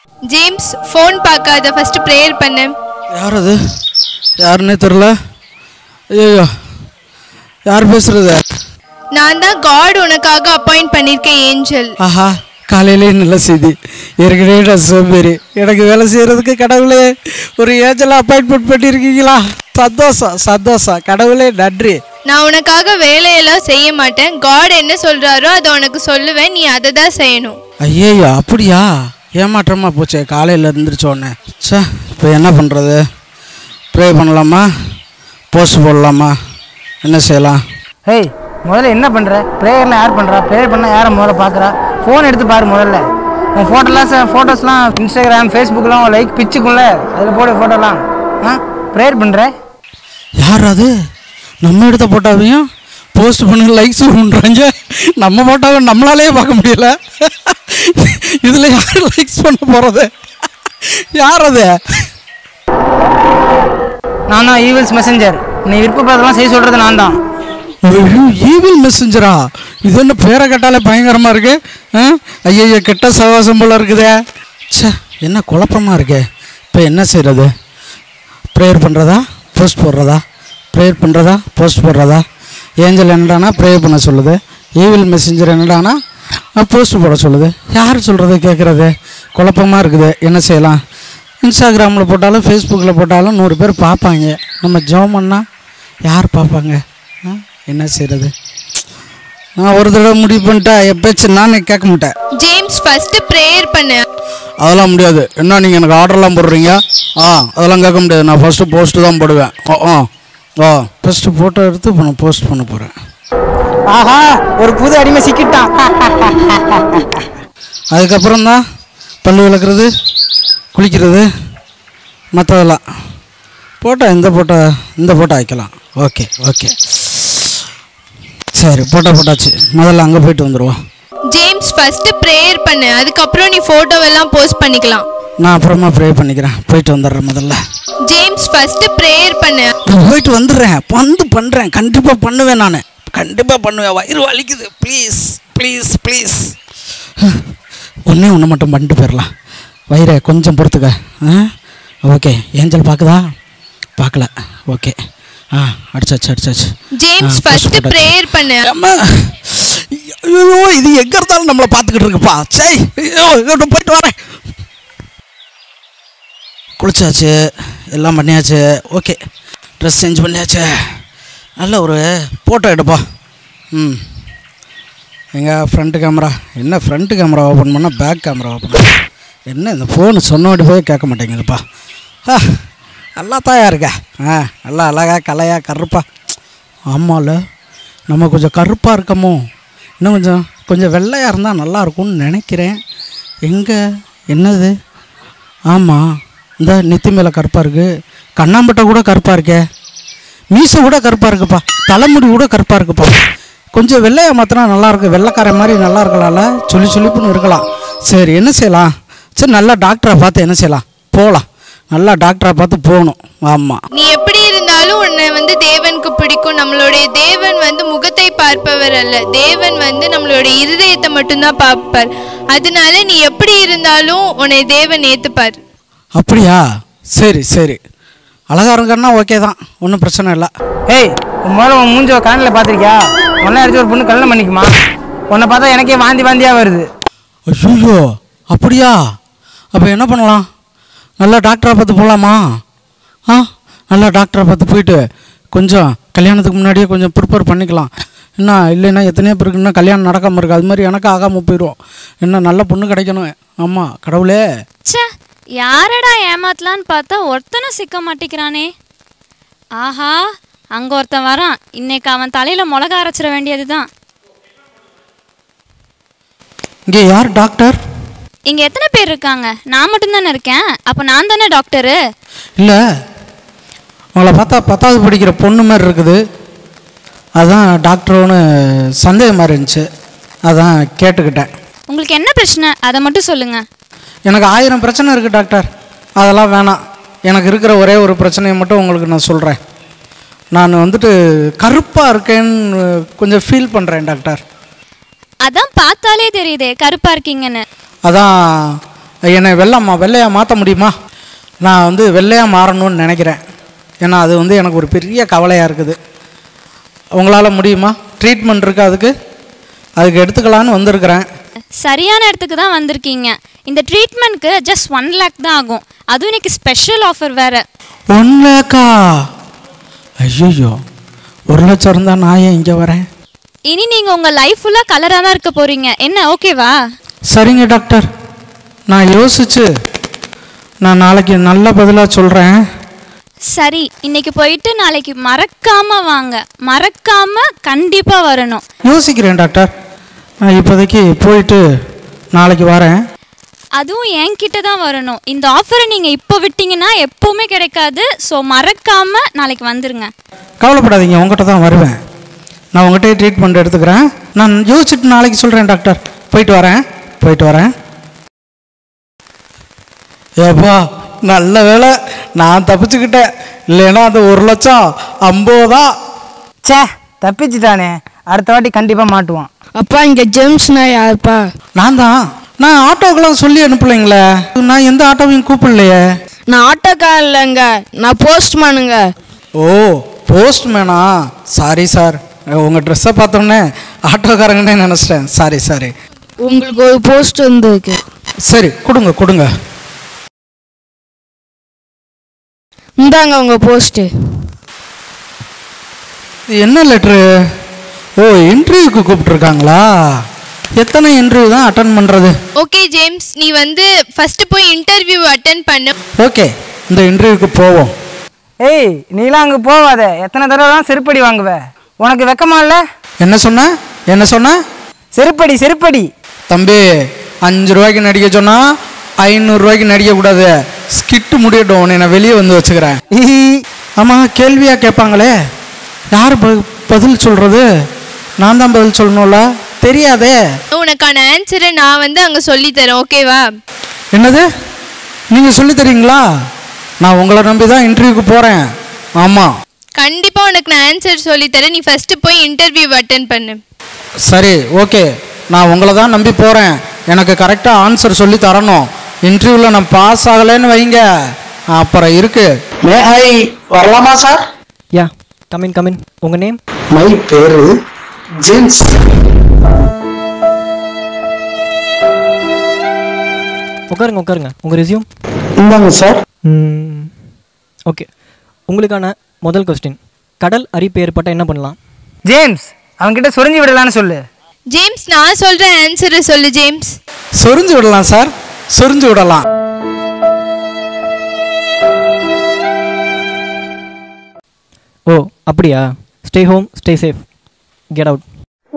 Speaker 1: ஜேம்ஸ் ஃபோன் பார்க்காத ஃபர்ஸ்ட் ப்ரேயர் பண்ணு
Speaker 2: யார் அது யாருன்னே தெரில ஐயோ யார் பேசுறது
Speaker 1: நான் தான் காட் உனக்காக அப்பாயிண்ட் பண்ணியிருக்கேன் ஏஞ்சல்
Speaker 2: ஆஹா காலையிலே நல்ல செய்தி ஏற்கனவே நான் சோம்பேறி எனக்கு வேலை செய்கிறதுக்கு கடவுளே ஒரு ஏஜெல்லாம் அப்பாயின்மெண்ட் பண்ணியிருக்கீங்களா சந்தோஷம் சந்தோஷம் கடவுளே நன்றி
Speaker 1: நான் உனக்காக வேலையெல்லாம் செய்ய மாட்டேன் காட் என்ன சொல்றாரோ அதை உனக்கு சொல்லுவேன் நீ அதை தான் செய்யணும்
Speaker 2: ஐயையோ அப்படியா ஏமாற்றமாக போச்சே காலையில் இருந்துருச்ச உடனே சே இப்போ என்ன பண்ணுறது ப்ரே பண்ணலாமா போஸ்ட் போடலாமா என்ன செய்யலாம்
Speaker 13: ஹேய் முதல்ல என்ன பண்ணுற ப்ரேயர்லாம் யார் பண்ணுறா ப்ரேயர் பண்ண யாரை முதல்ல பார்க்குறா ஃபோன் எடுத்து பாரு முதல்ல உன் ஃபோட்டோலாம் ஃபோட்டோஸ்லாம் இன்ஸ்டாகிராம் ஃபேஸ்புக்லாம் லைக் பிச்சுக்கும்ல அதில் போடு ஃபோட்டோலாம் ஆ ப்ரேயர் பண்ணுற
Speaker 2: யார் அது நம்ம எடுத்த போட்டாவையும் போஸ்ட் பண்ண லைக்ஸ் பண்ணுறாங்க நம்ம போட்டாவை நம்மளாலே பார்க்க முடியல இதில் யார் லைக்ஸ் பண்ண போகிறது யார் அது
Speaker 13: நான் தான் ஈவில்ஸ் மெசஞ்சர் நீ விருப்பப்பட்டதெல்லாம் செய்ய சொல்கிறது நான் தான்
Speaker 2: ஈவில் மெசஞ்சரா இது என்ன பேரை கேட்டாலே பயங்கரமாக இருக்கு ஐயோ கெட்ட சகவாசம் போல இருக்குதே ச்சே என்ன குழப்பமாக இருக்கே இப்போ என்ன செய்கிறது ப்ரேயர் பண்ணுறதா போஸ்ட் போடுறதா ப்ரேயர் பண்ணுறதா போஸ்ட் போடுறதா ஏஞ்சல் என்னடானா ப்ரேயர் பண்ண சொல்லுது ஈவில் மெசஞ்சர் என்னடானா போஸ்ட் போட சொல்லுது யார் சொல்கிறது கேட்குறது குழப்பமாக இருக்குது என்ன செய்யலாம் இன்ஸ்டாகிராமில் போட்டாலும் ஃபேஸ்புக்கில் போட்டாலும் நூறு பேர் பார்ப்பாங்க நம்ம ஜோம் பண்ணால் யார் பார்ப்பாங்க ஆ? என்ன செய்கிறது நான் ஒரு தடவை முடிவு பண்ணிட்டா எப்போச்சும் நானே கேட்க மாட்டேன்
Speaker 1: ஜேம்ஸ் ஃபர்ஸ்ட் ப்ரேயர் பண்ணு
Speaker 2: அதெல்லாம் முடியாது என்ன நீங்கள் எனக்கு ஆர்டர்லாம் போடுறீங்க ஆ அதெல்லாம் கேட்க முடியாது நான் ஃபஸ்ட்டு போஸ்ட்டு தான் போடுவேன் ஓ ஆ ஓ ஃபஸ்ட்டு ஃபோட்டோ எடுத்து இப்போ நான் போஸ்ட் பண்ண போகிறேன்
Speaker 13: ஆஹா ஒரு புது அடிமை சிக்கிட்டான்
Speaker 2: அதுக்கப்புறம் தான் பல்லு விளக்குறது குளிக்கிறது மற்றதெல்லாம் போட்டோ இந்த போட்டோ இந்த போட்டோ வைக்கலாம் ஓகே ஓகே சரி போட்டோ போட்டாச்சு முதல்ல அங்கே போயிட்டு வந்துடுவோம்
Speaker 1: ஜேம்ஸ் ஃபர்ஸ்ட் ப்ரேயர் பண்ணு அதுக்கப்புறம் நீ ஃபோட்டோவெல்லாம் போஸ்ட் பண்ணிக்கலாம்
Speaker 2: நான் அப்புறமா ப்ரே பண்ணிக்கிறேன் போயிட்டு வந்துடுறேன் முதல்ல
Speaker 1: ஜேம்ஸ் ஃபர்ஸ்ட் ப்ரேயர் பண்ணு
Speaker 2: நான் போயிட்டு வந்துடுறேன் வந்து பண்ணுறேன் கண்டிப்பாக பண்ணுவேன் நான் கண்டிப்பாக பண்ணுவேன் வயிறு வலிக்குது ப்ளீஸ் ப்ளீஸ் ப்ளீஸ் ஒன்றே ஒன்று மட்டும் பண்ணிட்டு போயிடலாம் வயிறை கொஞ்சம் பொறுத்துக்க ஆ ஓகே ஏஞ்சல் பார்க்குதா பார்க்கல ஓகே ஆ அடிச்சாச்சு அடிச்சாச்சு
Speaker 1: ஜேம்ஸ்
Speaker 2: ஆ,
Speaker 1: ஃபர்ஸ்ட்
Speaker 2: போட்டாச்சு.
Speaker 1: ப்ரேயர் பண்ணு
Speaker 2: ஐயோ இது எங்கே இருந்தாலும் நம்மளை பார்த்துக்கிட்டு இருக்குப்பா சை ஐயோ இதோ போயிட்டு வரேன் குளிச்சாச்சு எல்லாம் பண்ணியாச்சு ஓகே ட்ரெஸ் சேஞ்ச் பண்ணியாச்சு நல்ல ஒரு ஃபோட்டோ எடுப்பா ம் எங்கள் ஃப்ரண்ட் கேமரா என்ன ஃப்ரண்ட் கேமரா ஓப்பன் பண்ணால் பேக் கேமரா ஓப்பன் பண்ண என்ன இந்த ஃபோனு சொன்னோடி போய் கேட்க மாட்டேங்குதுப்பா ஆ நல்லா தாயா இருக்க ஆ நல்லா அழகா கலையா கருப்பா ஆமாம்ல நம்ம கொஞ்சம் கருப்பாக இருக்கமோ இன்னும் கொஞ்சம் கொஞ்சம் வெள்ளையாக இருந்தால் நல்லா இருக்கும்னு நினைக்கிறேன் எங்கே என்னது ஆமாம் இந்த நெத்தி மேலே கருப்பாக இருக்குது கண்ணாம்பட்டை கூட கருப்பாக இருக்கே மீசை கூட கருப்பாக இருக்குப்பா தலைமுடி கூட கருப்பாக இருக்குப்பா கொஞ்சம் வெள்ளையை மாற்றினா நல்லா இருக்கும் வெள்ளைக்காரன் மாதிரி நல்லா இருக்கலாம்ல சொல்லி சொல்லிப்புன்னு இருக்கலாம் சரி என்ன செய்யலாம் சரி நல்லா டாக்டரை பார்த்து என்ன செய்யலாம் போகலாம் நல்லா டாக்டரை பார்த்து போகணும் ஆமாம்
Speaker 1: நீ எப்படி இருந்தாலும் உன்னை வந்து தேவனுக்கு பிடிக்கும் நம்மளுடைய தேவன் வந்து முகத்தை பார்ப்பவர் அல்ல தேவன் வந்து நம்மளுடைய இருதயத்தை மட்டும்தான் பார்ப்பார் அதனால நீ எப்படி இருந்தாலும் உன்னை தேவன் ஏத்துப்பார்
Speaker 2: அப்படியா சரி சரி அழகா இருக்கன்னா ஓகே தான் ஒன்றும் பிரச்சனை இல்லை
Speaker 13: ஏய் உன் முதல்ல உன் மூஞ்ச கரண்டில் பார்த்துருக்கியா ஒன்றா அடிச்சு ஒரு பொண்ணு கல்யாணம் பண்ணிக்குமா உன்னை பார்த்தா எனக்கே வாந்தி வாந்தியாக வருது
Speaker 2: ஐயோ அப்படியா அப்போ என்ன பண்ணலாம் நல்லா டாக்டரை பார்த்து போகலாமா ஆ நல்லா டாக்டரை பார்த்து போயிட்டு கொஞ்சம் கல்யாணத்துக்கு முன்னாடியே கொஞ்சம் ப்ரிப்பேர் பண்ணிக்கலாம் என்ன இல்லைன்னா எத்தனையோ பேருக்கு இன்னும் கல்யாணம் நடக்காமல் இருக்கு அது மாதிரி எனக்கு ஆகாமல் போயிடும் என்ன நல்ல பொண்ணு கிடைக்கணும் ஆமாம் கடவுளே
Speaker 14: ச்சே யாரடா ஏமாத்தலான்னு பார்த்தா ஒருத்தனும் சிக்க மாட்டேங்கிறானே ஆஹா அங்க ஒருத்தன் வரான் இன்னைக்கு அவன் தலையில மிளகா அரைச்சிட வேண்டியதுதான்
Speaker 2: இங்கே யார் டாக்டர்
Speaker 14: இங்க எத்தனை பேர் இருக்காங்க நான் மட்டும்தானே இருக்கேன் அப்ப நான் தானே டாக்டரு
Speaker 2: இல்லை உங்களை பார்த்தா பத்தாவது படிக்கிற பொண்ணு மாதிரி இருக்குது அதான் டாக்டரோன்னு சந்தேகமாக இருந்துச்சு அதான் கேட்டுக்கிட்டேன்
Speaker 14: உங்களுக்கு என்ன பிரச்சனை அதை மட்டும் சொல்லுங்க
Speaker 2: எனக்கு ஆயிரம் பிரச்சனை இருக்குது டாக்டர் அதெல்லாம் வேணாம் எனக்கு இருக்கிற ஒரே ஒரு பிரச்சனையை மட்டும் உங்களுக்கு நான் சொல்கிறேன் நான் வந்துட்டு கருப்பாக இருக்கேன்னு கொஞ்சம் ஃபீல் பண்ணுறேன் டாக்டர்
Speaker 14: அதான் பார்த்தாலே தெரியுதே கருப்பா இருக்கீங்கன்னு
Speaker 2: அதான் என்னை வெள்ளம்மா வெள்ளையா மாற்ற முடியுமா நான் வந்து வெள்ளையாக மாறணும்னு நினைக்கிறேன் ஏன்னா அது வந்து எனக்கு ஒரு பெரிய கவலையாக இருக்குது உங்களால் முடியுமா ட்ரீட்மெண்ட் இருக்கு அதுக்கு அதுக்கு எடுத்துக்கலான்னு வந்திருக்கிறேன்
Speaker 14: சரியான இடத்துக்கு தான் வந்திருக்கீங்க இந்த ட்ரீட்மெண்ட்க்கு ஜஸ்ட் ஒன் லேக் தான் ஆகும் அதுவும் இன்னைக்கு ஸ்பெஷல் ஆஃபர் வேற
Speaker 2: ஒன் லேக்கா ஐயோ ஒரு லட்சம் இருந்தால் நான் ஏன் இங்கே வரேன்
Speaker 14: இனி நீங்க உங்க லைஃப் ஃபுல்லா கலரா தான் இருக்க போறீங்க என்ன ஓகேவா
Speaker 2: சரிங்க டாக்டர் நான் யோசிச்சு நான் நாளைக்கு நல்ல பதிலாக சொல்கிறேன்
Speaker 14: சரி இன்னைக்கு போயிட்டு நாளைக்கு மறக்காம வாங்க மறக்காம கண்டிப்பா வரணும்
Speaker 2: யோசிக்கிறேன் டாக்டர் நான் இப்போதைக்கு போயிட்டு நாளைக்கு வரேன்
Speaker 14: அதுவும் என்கிட்ட தான் வரணும் இந்த ஆஃபரை நீங்க இப்போ விட்டீங்கன்னா எப்பவுமே கிடைக்காது ஸோ மறக்காம நாளைக்கு வந்துருங்க
Speaker 2: கவலைப்படாதீங்க உங்ககிட்ட தான் வருவேன் நான் உங்கள்கிட்டயே ட்ரீட்மெண்ட் எடுத்துக்கிறேன் நான் யோசிச்சுட்டு நாளைக்கு சொல்கிறேன் டாக்டர் போயிட்டு வரேன் போயிட்டு வரேன் ஏப்பா நல்ல வேலை நான் தப்பிச்சுக்கிட்டேன் இல்லைன்னா அந்த ஒரு லட்சம் ஐம்பதா
Speaker 13: ச்சே தப்பிச்சிட்டானே அடுத்த வாட்டி கண்டிப்பாக மாட்டுவான்
Speaker 15: அப்பா இங்கே ஜேம்ஸ்னா யாருப்பா
Speaker 2: நான் தான் நான் ஆட்டோக்கெல்லாம் சொல்லி அனுப்பலைங்களே நான் எந்த ஆட்டோவையும் கூப்பிடலையே
Speaker 15: நான் ஆட்டோக்கார் இல்லைங்க நான் போஸ்ட்மேனுங்க
Speaker 2: ஓ போஸ்ட்மேனா சாரி சார் உங்கள் ட்ரெஸ்ஸை பார்த்தோன்னே ஆட்டோக்காரங்கன்னே நினச்சிட்டேன் சாரி சாரி
Speaker 15: உங்களுக்கு ஒரு போஸ்ட் வந்திருக்கு
Speaker 2: சரி கொடுங்க கொடுங்க
Speaker 15: இந்தாங்க உங்க போஸ்ட்டு
Speaker 2: இது என்ன லெட்ரு ஓ இன்டர்வியூக்கு கூப்பிட்ருக்காங்களா எத்தனை இன்டர்வியூ தான் அட்டன் பண்ணுறது
Speaker 1: ஓகே ஜேம்ஸ் நீ வந்து ஃபர்ஸ்ட் போய் இன்டர்வியூ அட்டன் பண்ணு
Speaker 2: ஓகே இந்த இன்டர்வியூக்கு போவோம்
Speaker 13: ஏய் நீலாம் அங்கே போவாத எத்தனை தடவை தான் செருப்படி வாங்குவ உனக்கு வெக்கமா இல்லை
Speaker 2: என்ன சொன்ன என்ன சொன்ன
Speaker 13: செருப்படி செருப்படி
Speaker 2: தம்பி அஞ்சு ரூபாய்க்கு நடிக்க சொன்னா ஐநூறுரூவாய்க்கு நடிக்கக்கூடாது ஸ்கிட்டு முடியட்டும் உன்னை நான் வெளியே வந்து வச்சுக்கிறேன் ஆமாம் கேள்வியாக கேட்பாங்களே யார் ப- பதில் சொல்கிறது நான் தான் பதில் சொல்லணும்ல தெரியாதே
Speaker 1: உனக்கான ஆன்சரை நான் வந்து அங்கே சொல்லித்தரேன் ஓகேவா
Speaker 2: என்னது நீங்கள் சொல்லி தரீங்களா நான் உங்களை நம்பி தான் இன்டர்வியூக்கு போகிறேன் ஆமாம்
Speaker 1: கண்டிப்பாக உனக்கு நான் ஆன்சர் சொல்லித்தரேன் நீ ஃபர்ஸ்ட் போய் இன்டர்வியூ அட்டன் பண்ணு
Speaker 2: சரி ஓகே நான் உங்களை தான் நம்பி போகிறேன் எனக்கு கரெக்டாக ஆன்சர் சொல்லி தரணும் இன்டர்வியூவில் நான் பாஸ் ஆகலைன்னு வைங்க அப்புறம் இருக்கு
Speaker 16: மே ஐ வரலாமா சார்
Speaker 17: யா கமின் கமின் உங்கள் நேம்
Speaker 16: மை பேரு ஜேம்ஸ்
Speaker 17: உட்காருங்க உட்காருங்க உங்கள் ரெசியூம்
Speaker 16: இந்தாங்க சார்
Speaker 17: ஓகே உங்களுக்கான முதல் கொஸ்டின் கடல் அரிப்பு ஏற்பட்டால் என்ன பண்ணலாம்
Speaker 13: ஜேம்ஸ் அவன்கிட்ட சொரிஞ்சு விடலான்னு சொல்லு
Speaker 1: ஜேம்ஸ் நான் சொல்கிற ஆன்சரை சொல்லு ஜேம்ஸ்
Speaker 2: சொரிஞ்சு விடலாம் சார் சொரிஞ்சு விடலாம்
Speaker 17: ஓ அப்படியா stay home stay safe get out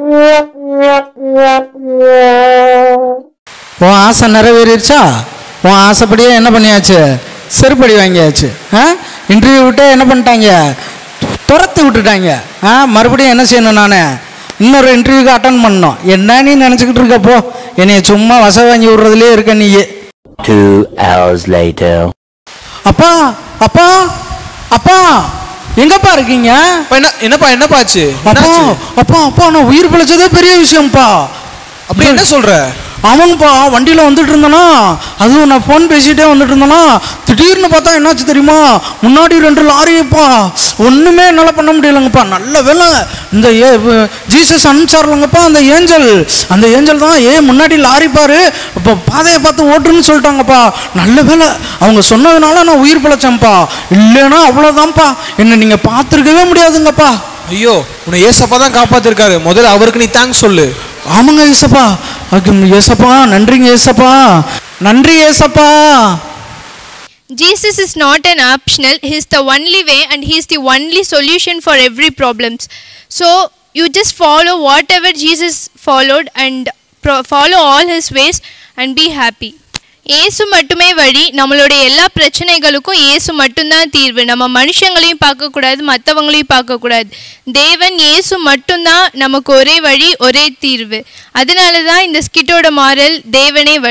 Speaker 2: உன் ஆசை நிறைவேறிடுச்சா உன் ஆசைப்படியே என்ன பண்ணியாச்சு செருப்படி வாங்கியாச்சு ஆ இன்டர்வியூ விட்டு என்ன பண்ணிட்டாங்க துரத்து விட்டுட்டாங்க ஆ மறுபடியும் என்ன செய்யணும் நான் இன்னொரு இன்டர்வியூக்கு அட்டன் பண்ணணும் என்ன நீ நினச்சிக்கிட்டு இருக்கப்போ என்னைய சும்மா வச வாங்கி விடுறதுலே இருக்க நீ
Speaker 18: Two hours later.
Speaker 2: அப்பா அப்பா அப்பா எங்கப்பா இருக்கீங்க
Speaker 9: என்ன என்னப்பா என்னப்பா ஆச்சு
Speaker 2: அப்பா அப்பா அப்பா நான் உயிர் பிழைச்சதே பெரிய விஷயம்ப்பா
Speaker 9: அப்படி என்ன சொல்ற
Speaker 2: அவங்கப்பா வண்டியில் வந்துட்டு இருந்தனா அதுவும் நான் ஃபோன் பேசிகிட்டே வந்துட்டு இருந்தனா திடீர்னு பார்த்தா என்னாச்சு தெரியுமா முன்னாடி ரெண்டு லாரிப்பா ஒன்றுமே என்னால் பண்ண முடியலங்கப்பா நல்ல வேலை இந்த ஏ வ- ஜீசஸ் அனுப்பிச்சார்லங்கப்பா அந்த ஏஞ்சல் அந்த ஏஞ்சல் தான் ஏ முன்னாடி லாரி பாரு இப்போ பாதையை பார்த்து ஓட்டுன்னு சொல்லிட்டாங்கப்பா நல்ல வேலை அவங்க சொன்னதுனால நான் உயிர் பிழைச்சேன்ப்பா இல்லைன்னா அவ்வளோதான்ப்பா என்னை நீங்கள் பார்த்துருக்கவே முடியாதுங்கப்பா
Speaker 9: ஐயோ உன்னை ஏசப்பா தான் காப்பாத்திருக்காரு முதல்ல அவருக்கு நீ தேங்க்ஸ் சொல்லு
Speaker 2: ஆமாங்க ஏசப்பா அது ஏசப்பா நன்றிங்க ஏசப்பா நன்றி ஏசப்பா
Speaker 1: Jesus is not an optional, He is the only way and He is the only solution for every problems. So you just follow whatever Jesus followed and pro- follow all His ways and be happy. இயேசு மட்டுமே வழி நம்மளுடைய எல்லா பிரச்சனைகளுக்கும் இயேசு மட்டும்தான் தீர்வு நம்ம மனுஷங்களையும் பார்க்கக்கூடாது மற்றவங்களையும் பார்க்கக்கூடாது தேவன் இயேசு மட்டும்தான் நமக்கு ஒரே வழி ஒரே தீர்வு அதனால தான் இந்த ஸ்கிட்டோட மாரல் தேவனே வழி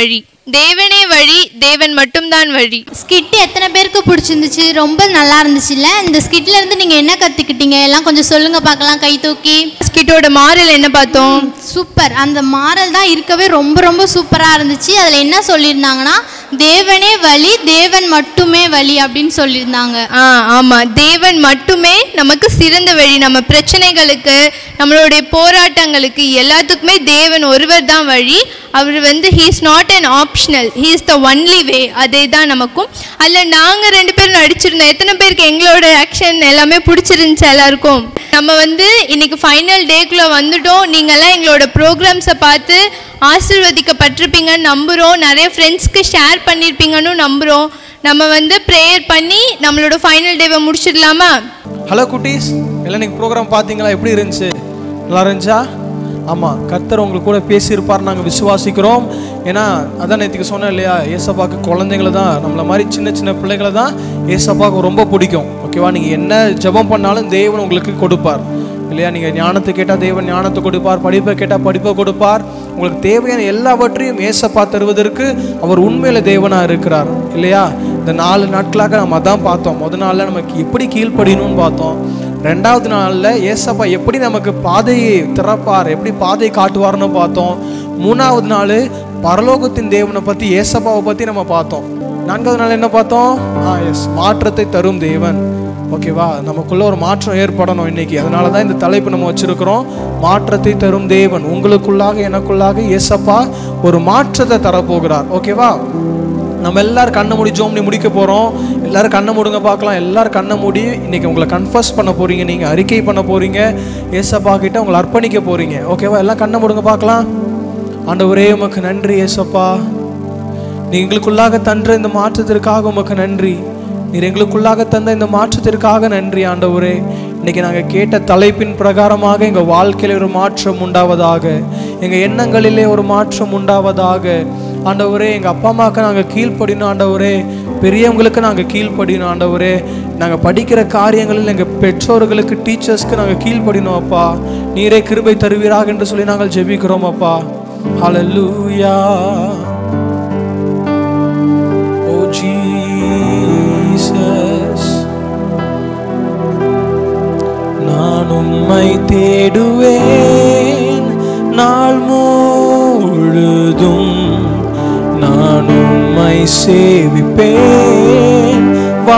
Speaker 1: தேவனே வழி தேவன் மட்டும்தான் வழி
Speaker 8: ஸ்கிட் எத்தனை பேருக்கு பிடிச்சிருந்துச்சு ரொம்ப நல்லா இருந்துச்சுல்ல இந்த ஸ்கிட்ல இருந்து நீங்க என்ன கத்துக்கிட்டீங்க எல்லாம் கொஞ்சம் சொல்லுங்க பார்க்கலாம் கை தூக்கி
Speaker 1: ஸ்கிட்டோட மாரல் என்ன பார்த்தோம்
Speaker 8: சூப்பர் அந்த மாரல் தான் இருக்கவே ரொம்ப ரொம்ப சூப்பரா இருந்துச்சு அதுல என்ன சொல்லியிருந்தாங்கன்னா தேவனே வழி தேவன் மட்டுமே வழி அப்படின்னு சொல்லியிருந்தாங்க
Speaker 1: ஆ ஆமா தேவன் மட்டுமே நமக்கு சிறந்த வழி நம்ம பிரச்சனைகளுக்கு நம்மளுடைய போராட்டங்களுக்கு எல்லாத்துக்குமே தேவன் ஒருவர் தான் வழி அவர் வந்து he is not an optional he is the only way அதே தான் நமக்கும் அதில் நாங்கள் ரெண்டு பேரும் நடிச்சிருந்தோம் எத்தனை பேருக்கு எங்களோட ஆக்ஷன் எல்லாமே பிடிச்சிருந்துச்சு எல்லாருக்கும் நம்ம வந்து இன்னைக்கு ஃபைனல் டேக்குள்ளே வந்துட்டோம் நீங்கள்லாம் எங்களோட ப்ரோக்ராம்ஸை பார்த்து ஆசிர்வதிக்கப்பட்டிருப்பீங்கன்னு நம்புகிறோம் நிறைய ஃப்ரெண்ட்ஸ்க்கு ஷேர் பண்ணியிருப்பீங்கன்னு நம்புகிறோம் நம்ம வந்து ப்ரேயர் பண்ணி நம்மளோட ஃபைனல் டேவை முடிச்சிடலாமா
Speaker 9: ஹலோ குட்டீஸ் எல்லாம் நீங்கள் ப்ரோக்ராம் பார்த்தீங்களா எப்படி இருந்துச்சு நல்லா இருந்துச்சா ஆமாம் கர்த்தர் உங்களுக்கு கூட பேசியிருப்பார் நாங்கள் விசுவாசிக்கிறோம் ஏன்னா அதான் நேற்றுக்கு சொன்னேன் இல்லையா ஏசப்பாக்கு குழந்தைங்கள தான் நம்மள மாதிரி சின்ன சின்ன பிள்ளைகளை தான் ஏசப்பாக்கு ரொம்ப பிடிக்கும் ஓகேவா நீங்கள் என்ன ஜெபம் பண்ணாலும் தேவன் உங்களுக்கு கொடுப்பார் இல்லையா நீங்கள் ஞானத்தை கேட்டால் தேவன் ஞானத்தை கொடுப்பார் படிப்பை கேட்டால் படிப்பை கொடுப்பார் உங்களுக்கு தேவையான எல்லாவற்றையும் ஏசப்பா தருவதற்கு அவர் உண்மையில தேவனாக இருக்கிறார் இல்லையா இந்த நாலு நாட்களாக நம்ம அதான் பார்த்தோம் முத நாளில் நமக்கு எப்படி கீழ்ப்படியணும்னு பார்த்தோம் ரெண்டாவது நாளில் ஏசப்பா எப்படி நமக்கு பாதையை திறப்பார் எப்படி பாதையை காட்டுவார்னு பார்த்தோம் மூணாவது நாள் பரலோகத்தின் தேவனை பற்றி ஏசப்பாவை பற்றி நம்ம பார்த்தோம் நான்காவது நாள் என்ன பார்த்தோம் ஆ எஸ் மாற்றத்தை தரும் தேவன் ஓகேவா நமக்குள்ள ஒரு மாற்றம் ஏற்படணும் இன்னைக்கு அதனால தான் இந்த தலைப்பு நம்ம வச்சிருக்கிறோம் மாற்றத்தை தரும் தேவன் உங்களுக்குள்ளாக எனக்குள்ளாக ஏசப்பா ஒரு மாற்றத்தை தரப்போகிறார் ஓகேவா நம்ம எல்லாரும் கண்ணை மூடி ஜோம்னி முடிக்க போகிறோம் எல்லாரும் கண்ணை மூடுங்க பார்க்கலாம் எல்லாரும் கண்ணை மூடி இன்னைக்கு உங்களை கன்ஃபர்ஸ் பண்ண போறீங்க நீங்கள் அறிக்கை பண்ண போறீங்க ஏசப்பா கிட்ட உங்களை அர்ப்பணிக்க போறீங்க ஓகேவா எல்லாம் கண்ணை மூடுங்க பார்க்கலாம் ஆண்டவரே உமக்கு நன்றி ஏசப்பா நீ எங்களுக்குள்ளாக தன்ற இந்த மாற்றத்திற்காக உமக்கு நன்றி நீர் எங்களுக்குள்ளாக தந்த இந்த மாற்றத்திற்காக நன்றி ஆண்டவரே இன்னைக்கு நாங்கள் கேட்ட தலைப்பின் பிரகாரமாக எங்கள் வாழ்க்கையில் ஒரு மாற்றம் உண்டாவதாக எங்கள் எண்ணங்களிலே ஒரு மாற்றம் உண்டாவதாக ஆண்டவரே எங்கள் அப்பா அம்மாவுக்கு நாங்கள் கீழ்ப்படினோம் ஆண்டவரே பெரியவங்களுக்கு நாங்கள் கீழ்ப்படினோம் ஆண்டவரே நாங்கள் படிக்கிற காரியங்களில் எங்கள் பெற்றோர்களுக்கு டீச்சர்ஸ்க்கு நாங்கள் கீழ்ப்படினோம் அப்பா நீரே கிருபை தருவீராக என்று சொல்லி நாங்கள் ஜெபிக்கிறோம் அப்பா ஹalleluya Oh Jesus நான் உம்மை தேடுவேன் நாள் முழுதும் நான் உம்மை சேவிப்பேன்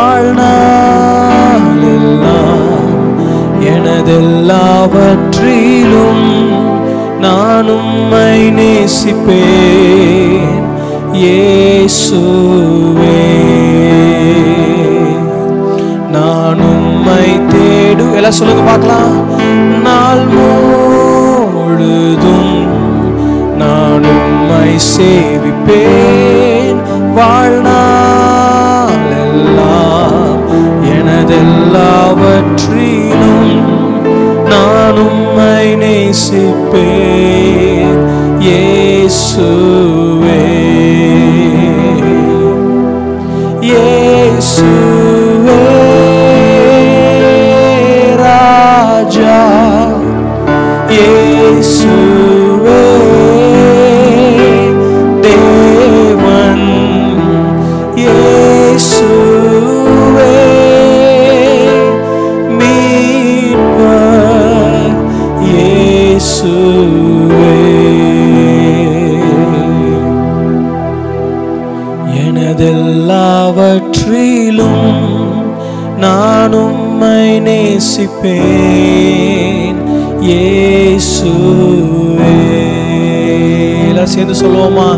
Speaker 9: வாழ்நாளெல்லாம் எனதெல்லாவற்றிலும் நான் உம்மை நேசிப்பேன் இயேசுவே நான் உம்மை தேடு எல்லாம் சொல்லுங்க பார்க்கலாம் நாள் முழுதும் நான் உம்மை சேவிப்பேன் வாழ்நாளெல்லாம் எனதெல்லாவற்றிலும் நான் உம்மை நேசிப்பேன் இயேசுவே இயேசுவே ராஜா இயேசுவே தேவன் இயேசுவே மீட்பர் இயேசுவே எனதெல்லாவற்றிலும் நான் உம்மை நேசிப்பேன் இயேசுவே எல்லாரும் சேர்ந்து சொல்லுவோமா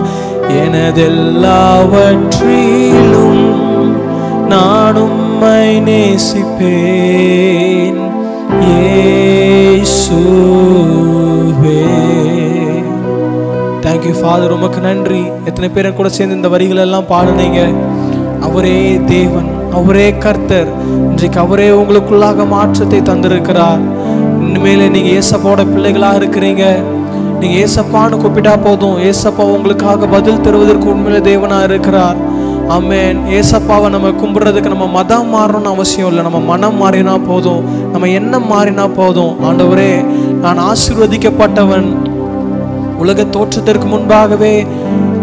Speaker 9: எனதெல்லாவற்றிலும் நான் உம்மை நேசிப்பேன் இயேசுவே தேங்க்யூ ஃபாதர் உமக்கு நன்றி எத்தனை பேரும் கூட சேர்ந்து இந்த வரிகள் எல்லாம் பாடுனீங்க அவரே தேவன் அவரே கர்த்தர் இன்றைக்கு அவரே உங்களுக்குள்ளாக மாற்றத்தை தந்திருக்கிறார் இனிமேல நீங்க ஏசப்பாவோட பிள்ளைகளா இருக்கிறீங்க நீங்க ஏசப்பான்னு கூப்பிட்டா போதும் ஏசப்பா உங்களுக்காக பதில் தருவதற்கு உண்மையில தேவனா இருக்கிறார் ஆமென் ஏசப்பாவை நம்ம கும்பிடுறதுக்கு நம்ம மதம் மாறணும்னு அவசியம் இல்லை நம்ம மனம் மாறினா போதும் நம்ம எண்ணம் மாறினா போதும் ஆண்டவரே நான் ஆசீர்வதிக்கப்பட்டவன் உலக தோற்றத்திற்கு முன்பாகவே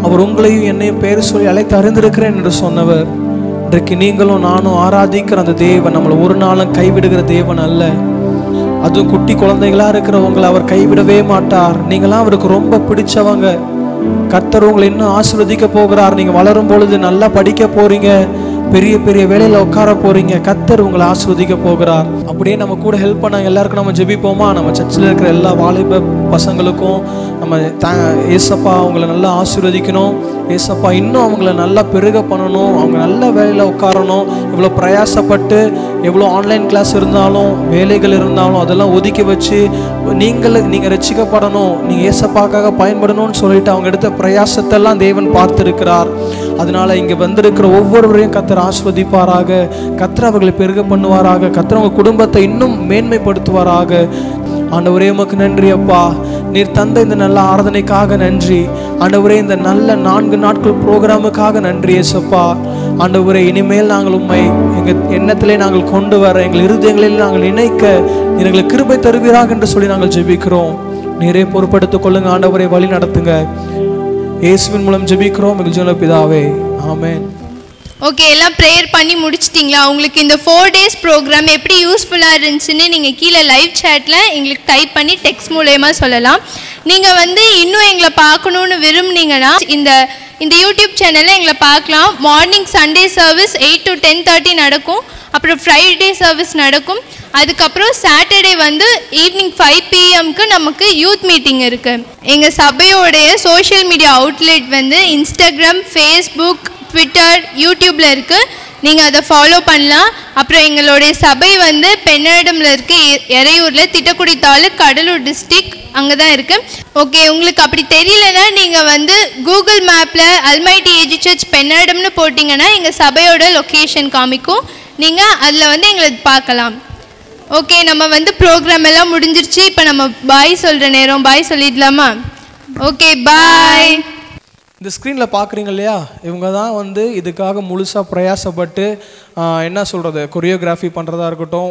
Speaker 9: அவர் உங்களையும் என்னையும் பேர் சொல்லி அழைத்து அறிந்திருக்கிறேன் என்று சொன்னவர் இன்றைக்கு நீங்களும் நானும் ஆராதிக்கிற அந்த தேவன் நம்மளை ஒரு நாளும் கைவிடுகிற தேவன் அல்ல அதுவும் குட்டி குழந்தைகளா இருக்கிறவங்களை அவர் கைவிடவே மாட்டார் நீங்களாம் அவருக்கு ரொம்ப பிடிச்சவங்க கர்த்தர் உங்களை இன்னும் ஆசீர்வதிக்க போகிறார் நீங்க வளரும் பொழுது நல்லா படிக்க போறீங்க பெரிய பெரிய வேலையில உட்கார போறீங்க கர்த்தர் உங்களை ஆசீர்வதிக்க போகிறார் அப்படியே நம்ம கூட ஹெல்ப் பண்ண எல்லாருக்கும் நம்ம ஜெபிப்போமா நம்ம சர்ச்சில் இருக்கிற எல்லா வாலிப பசங்களுக்கும் நம்ம தா ஏசப்பா அவங்கள நல்லா ஆசீர்வதிக்கணும் ஏசப்பா இன்னும் அவங்கள நல்லா பெருக பண்ணணும் அவங்க நல்ல வேலையில் உட்காரணும் இவ்வளோ பிரயாசப்பட்டு எவ்வளோ ஆன்லைன் கிளாஸ் இருந்தாலும் வேலைகள் இருந்தாலும் அதெல்லாம் ஒதுக்கி வச்சு நீங்கள் நீங்கள் ரசிக்கப்படணும் நீங்கள் ஏசப்பாக்காக பயன்படணும்னு சொல்லிட்டு அவங்க எடுத்த பிரயாசத்தெல்லாம் தேவன் பார்த்திருக்கிறார் அதனால இங்கே வந்திருக்கிற ஒவ்வொருவரையும் கத்தர் ஆஸ்வதிப்பாராக கத்தர் அவர்களை பெருக பண்ணுவாராக கத்தர் அவங்க குடும்பத்தை இன்னும் மேன்மைப்படுத்துவாராக ஆண்டவரே உமக்கு நன்றி அப்பா நீர் தந்த இந்த நல்ல ஆராதனைக்காக நன்றி ஆண்டவரே இந்த நல்ல நான்கு நாட்கள் ப்ரோக்ராமுக்காக நன்றி ஏசப்பா ஆண்டவரே இனிமேல் நாங்கள் உண்மை எங்கள் எண்ணத்திலே நாங்கள் கொண்டு வர எங்கள் இருதயங்களில் நாங்கள் இணைக்க நீர் எங்களுக்கு கிருபை தருவீராக என்று சொல்லி நாங்கள் ஜெபிக்கிறோம் நீரே பொறுப்படுத்திக் கொள்ளுங்க ஆண்டவரை வழி நடத்துங்க இயேசுவின் மூலம் ஜெபிக்கிறோம் எங்கள் ஜீவன பிதாவே ஆமென்
Speaker 1: ஓகே எல்லாம் ப்ரேயர் பண்ணி முடிச்சிட்டிங்களா உங்களுக்கு இந்த ஃபோர் டேஸ் ப்ரோக்ராம் எப்படி யூஸ்ஃபுல்லாக இருந்துச்சுன்னு நீங்கள் கீழே லைவ் சேட்டில் எங்களுக்கு டைப் பண்ணி டெக்ஸ்ட் மூலயமா சொல்லலாம் நீங்கள் வந்து இன்னும் எங்களை பார்க்கணுன்னு விரும்புனீங்கன்னா இந்த இந்த யூடியூப் சேனலில் எங்களை பார்க்கலாம் morning Sunday service eight to ten thirty நடக்கும் அப்புறம் ஃப்ரைடே சர்வீஸ் நடக்கும் அதுக்கப்புறம் சாட்டர்டே வந்து ஈவினிங் ஃபைவ் பிஎம்க்கு நமக்கு யூத் மீட்டிங் இருக்குது எங்கள் சபையோடைய சோஷியல் மீடியா அவுட்லெட் வந்து இன்ஸ்டாகிராம் ஃபேஸ்புக் ட்விட்டர் யூடியூப்பில் இருக்குது நீங்கள் அதை ஃபாலோ பண்ணலாம் அப்புறம் எங்களுடைய சபை வந்து பெண்ணாடமில் இருக்க எ- எறையூரில் திட்டக்குடி தாலுக் கடலூர் டிஸ்ட்ரிக்ட் அங்கே தான் இருக்குது ஓகே உங்களுக்கு அப்படி தெரியலனா நீங்கள் வந்து கூகுள் மேப்பில் அல்மைட்டி ஏஜி சர்ச் பெண்ணாடம்னு போட்டிங்கன்னா எங்கள் சபையோட லொக்கேஷன் காமிக்கும் நீங்கள் அதில் வந்து எங்களை பார்க்கலாம் ஓகே நம்ம வந்து ப்ரோக்ராம் எல்லாம் முடிஞ்சிருச்சு இப்போ நம்ம பாய் சொல்கிற நேரம் பாய் சொல்லிடலாமா ஓகே பாய்
Speaker 9: இந்த ஸ்க்ரீனில் பார்க்குறீங்க இல்லையா இவங்க தான் வந்து இதுக்காக முழுசாக பிரயாசப்பட்டு ஆஹ், என்ன சொல்கிறது கொரியோகிராஃபி பண்ணுறதா இருக்கட்டும்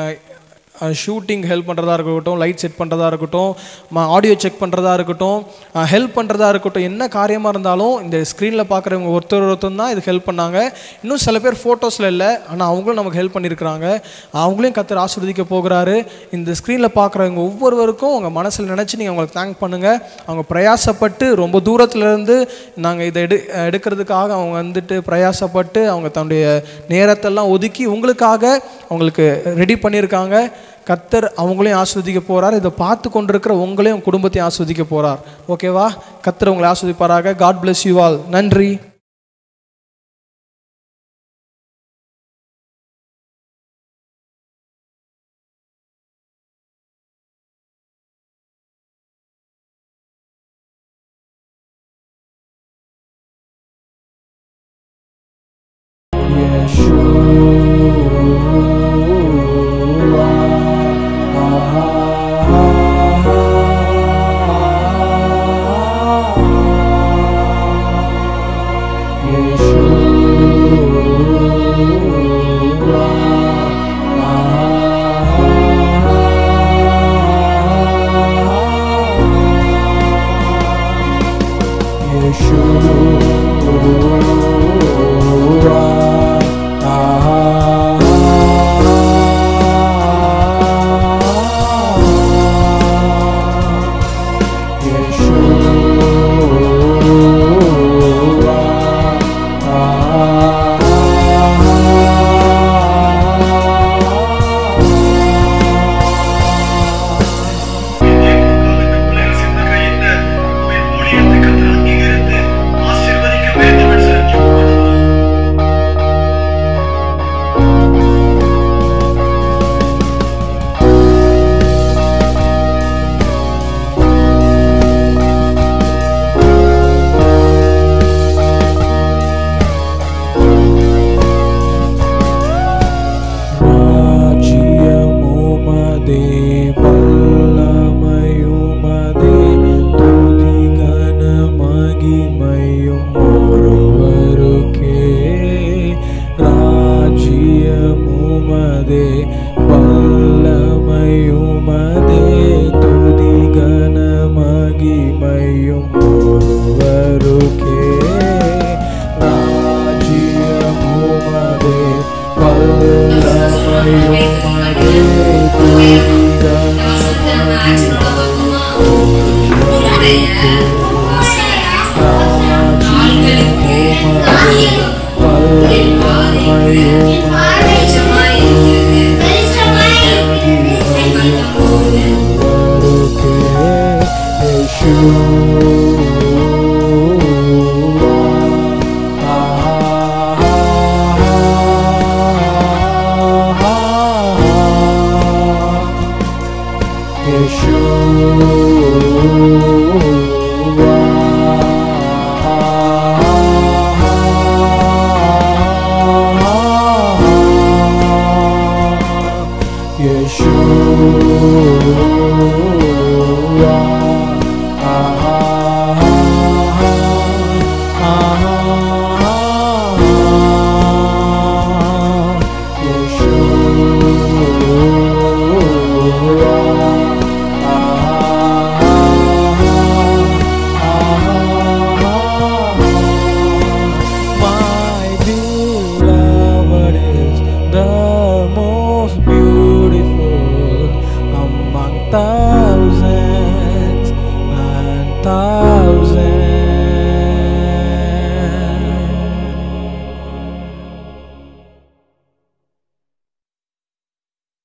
Speaker 9: ஷூட்டிங் ஹெல்ப் பண்ணுறதா இருக்கட்டும் லைட் செட் பண்ணுறதா இருக்கட்டும் ஆடியோ செக் பண்ணுறதா இருக்கட்டும் ஹெல்ப் பண்ணுறதா இருக்கட்டும் என்ன காரியமாக இருந்தாலும் இந்த ஸ்க்ரீனில் பார்க்குறவங்க ஒருத்தர் ஒருத்தர் தான் இதுக்கு ஹெல்ப் பண்ணாங்க இன்னும் சில பேர் ஃபோட்டோஸில் இல்லை ஆனால் அவங்களும் நமக்கு ஹெல்ப் பண்ணியிருக்கிறாங்க அவங்களையும் கத்தர் ஆசீர்வதிக்க போகிறாரு இந்த ஸ்க்ரீனில் பார்க்குறவங்க ஒவ்வொருவருக்கும் உங்கள் மனசில் நினச்சி நீங்கள் அவங்களுக்கு தேங்க் பண்ணுங்கள் அவங்க பிரயாசப்பட்டு ரொம்ப தூரத்துல இருந்து நாங்கள் இதை எடு எடுக்கிறதுக்காக அவங்க வந்துட்டு பிரயாசப்பட்டு அவங்க தன்னுடைய நேரத்தெல்லாம் ஒதுக்கி உங்களுக்காக அவங்களுக்கு ரெடி பண்ணியிருக்காங்க கத்தர் அவங்களையும் ஆஸ்வதிக்க போறார் இதை பார்த்து கொண்டிருக்கிற உங்களையும் குடும்பத்தையும் ஆஸ்வதிக்க போறார் ஓகேவா கத்தர் உங்களை ஆஸ்வதிப்பாராக காட் bless யூ ஆல் நன்றி Yeshua,
Speaker 3: Hallelujah.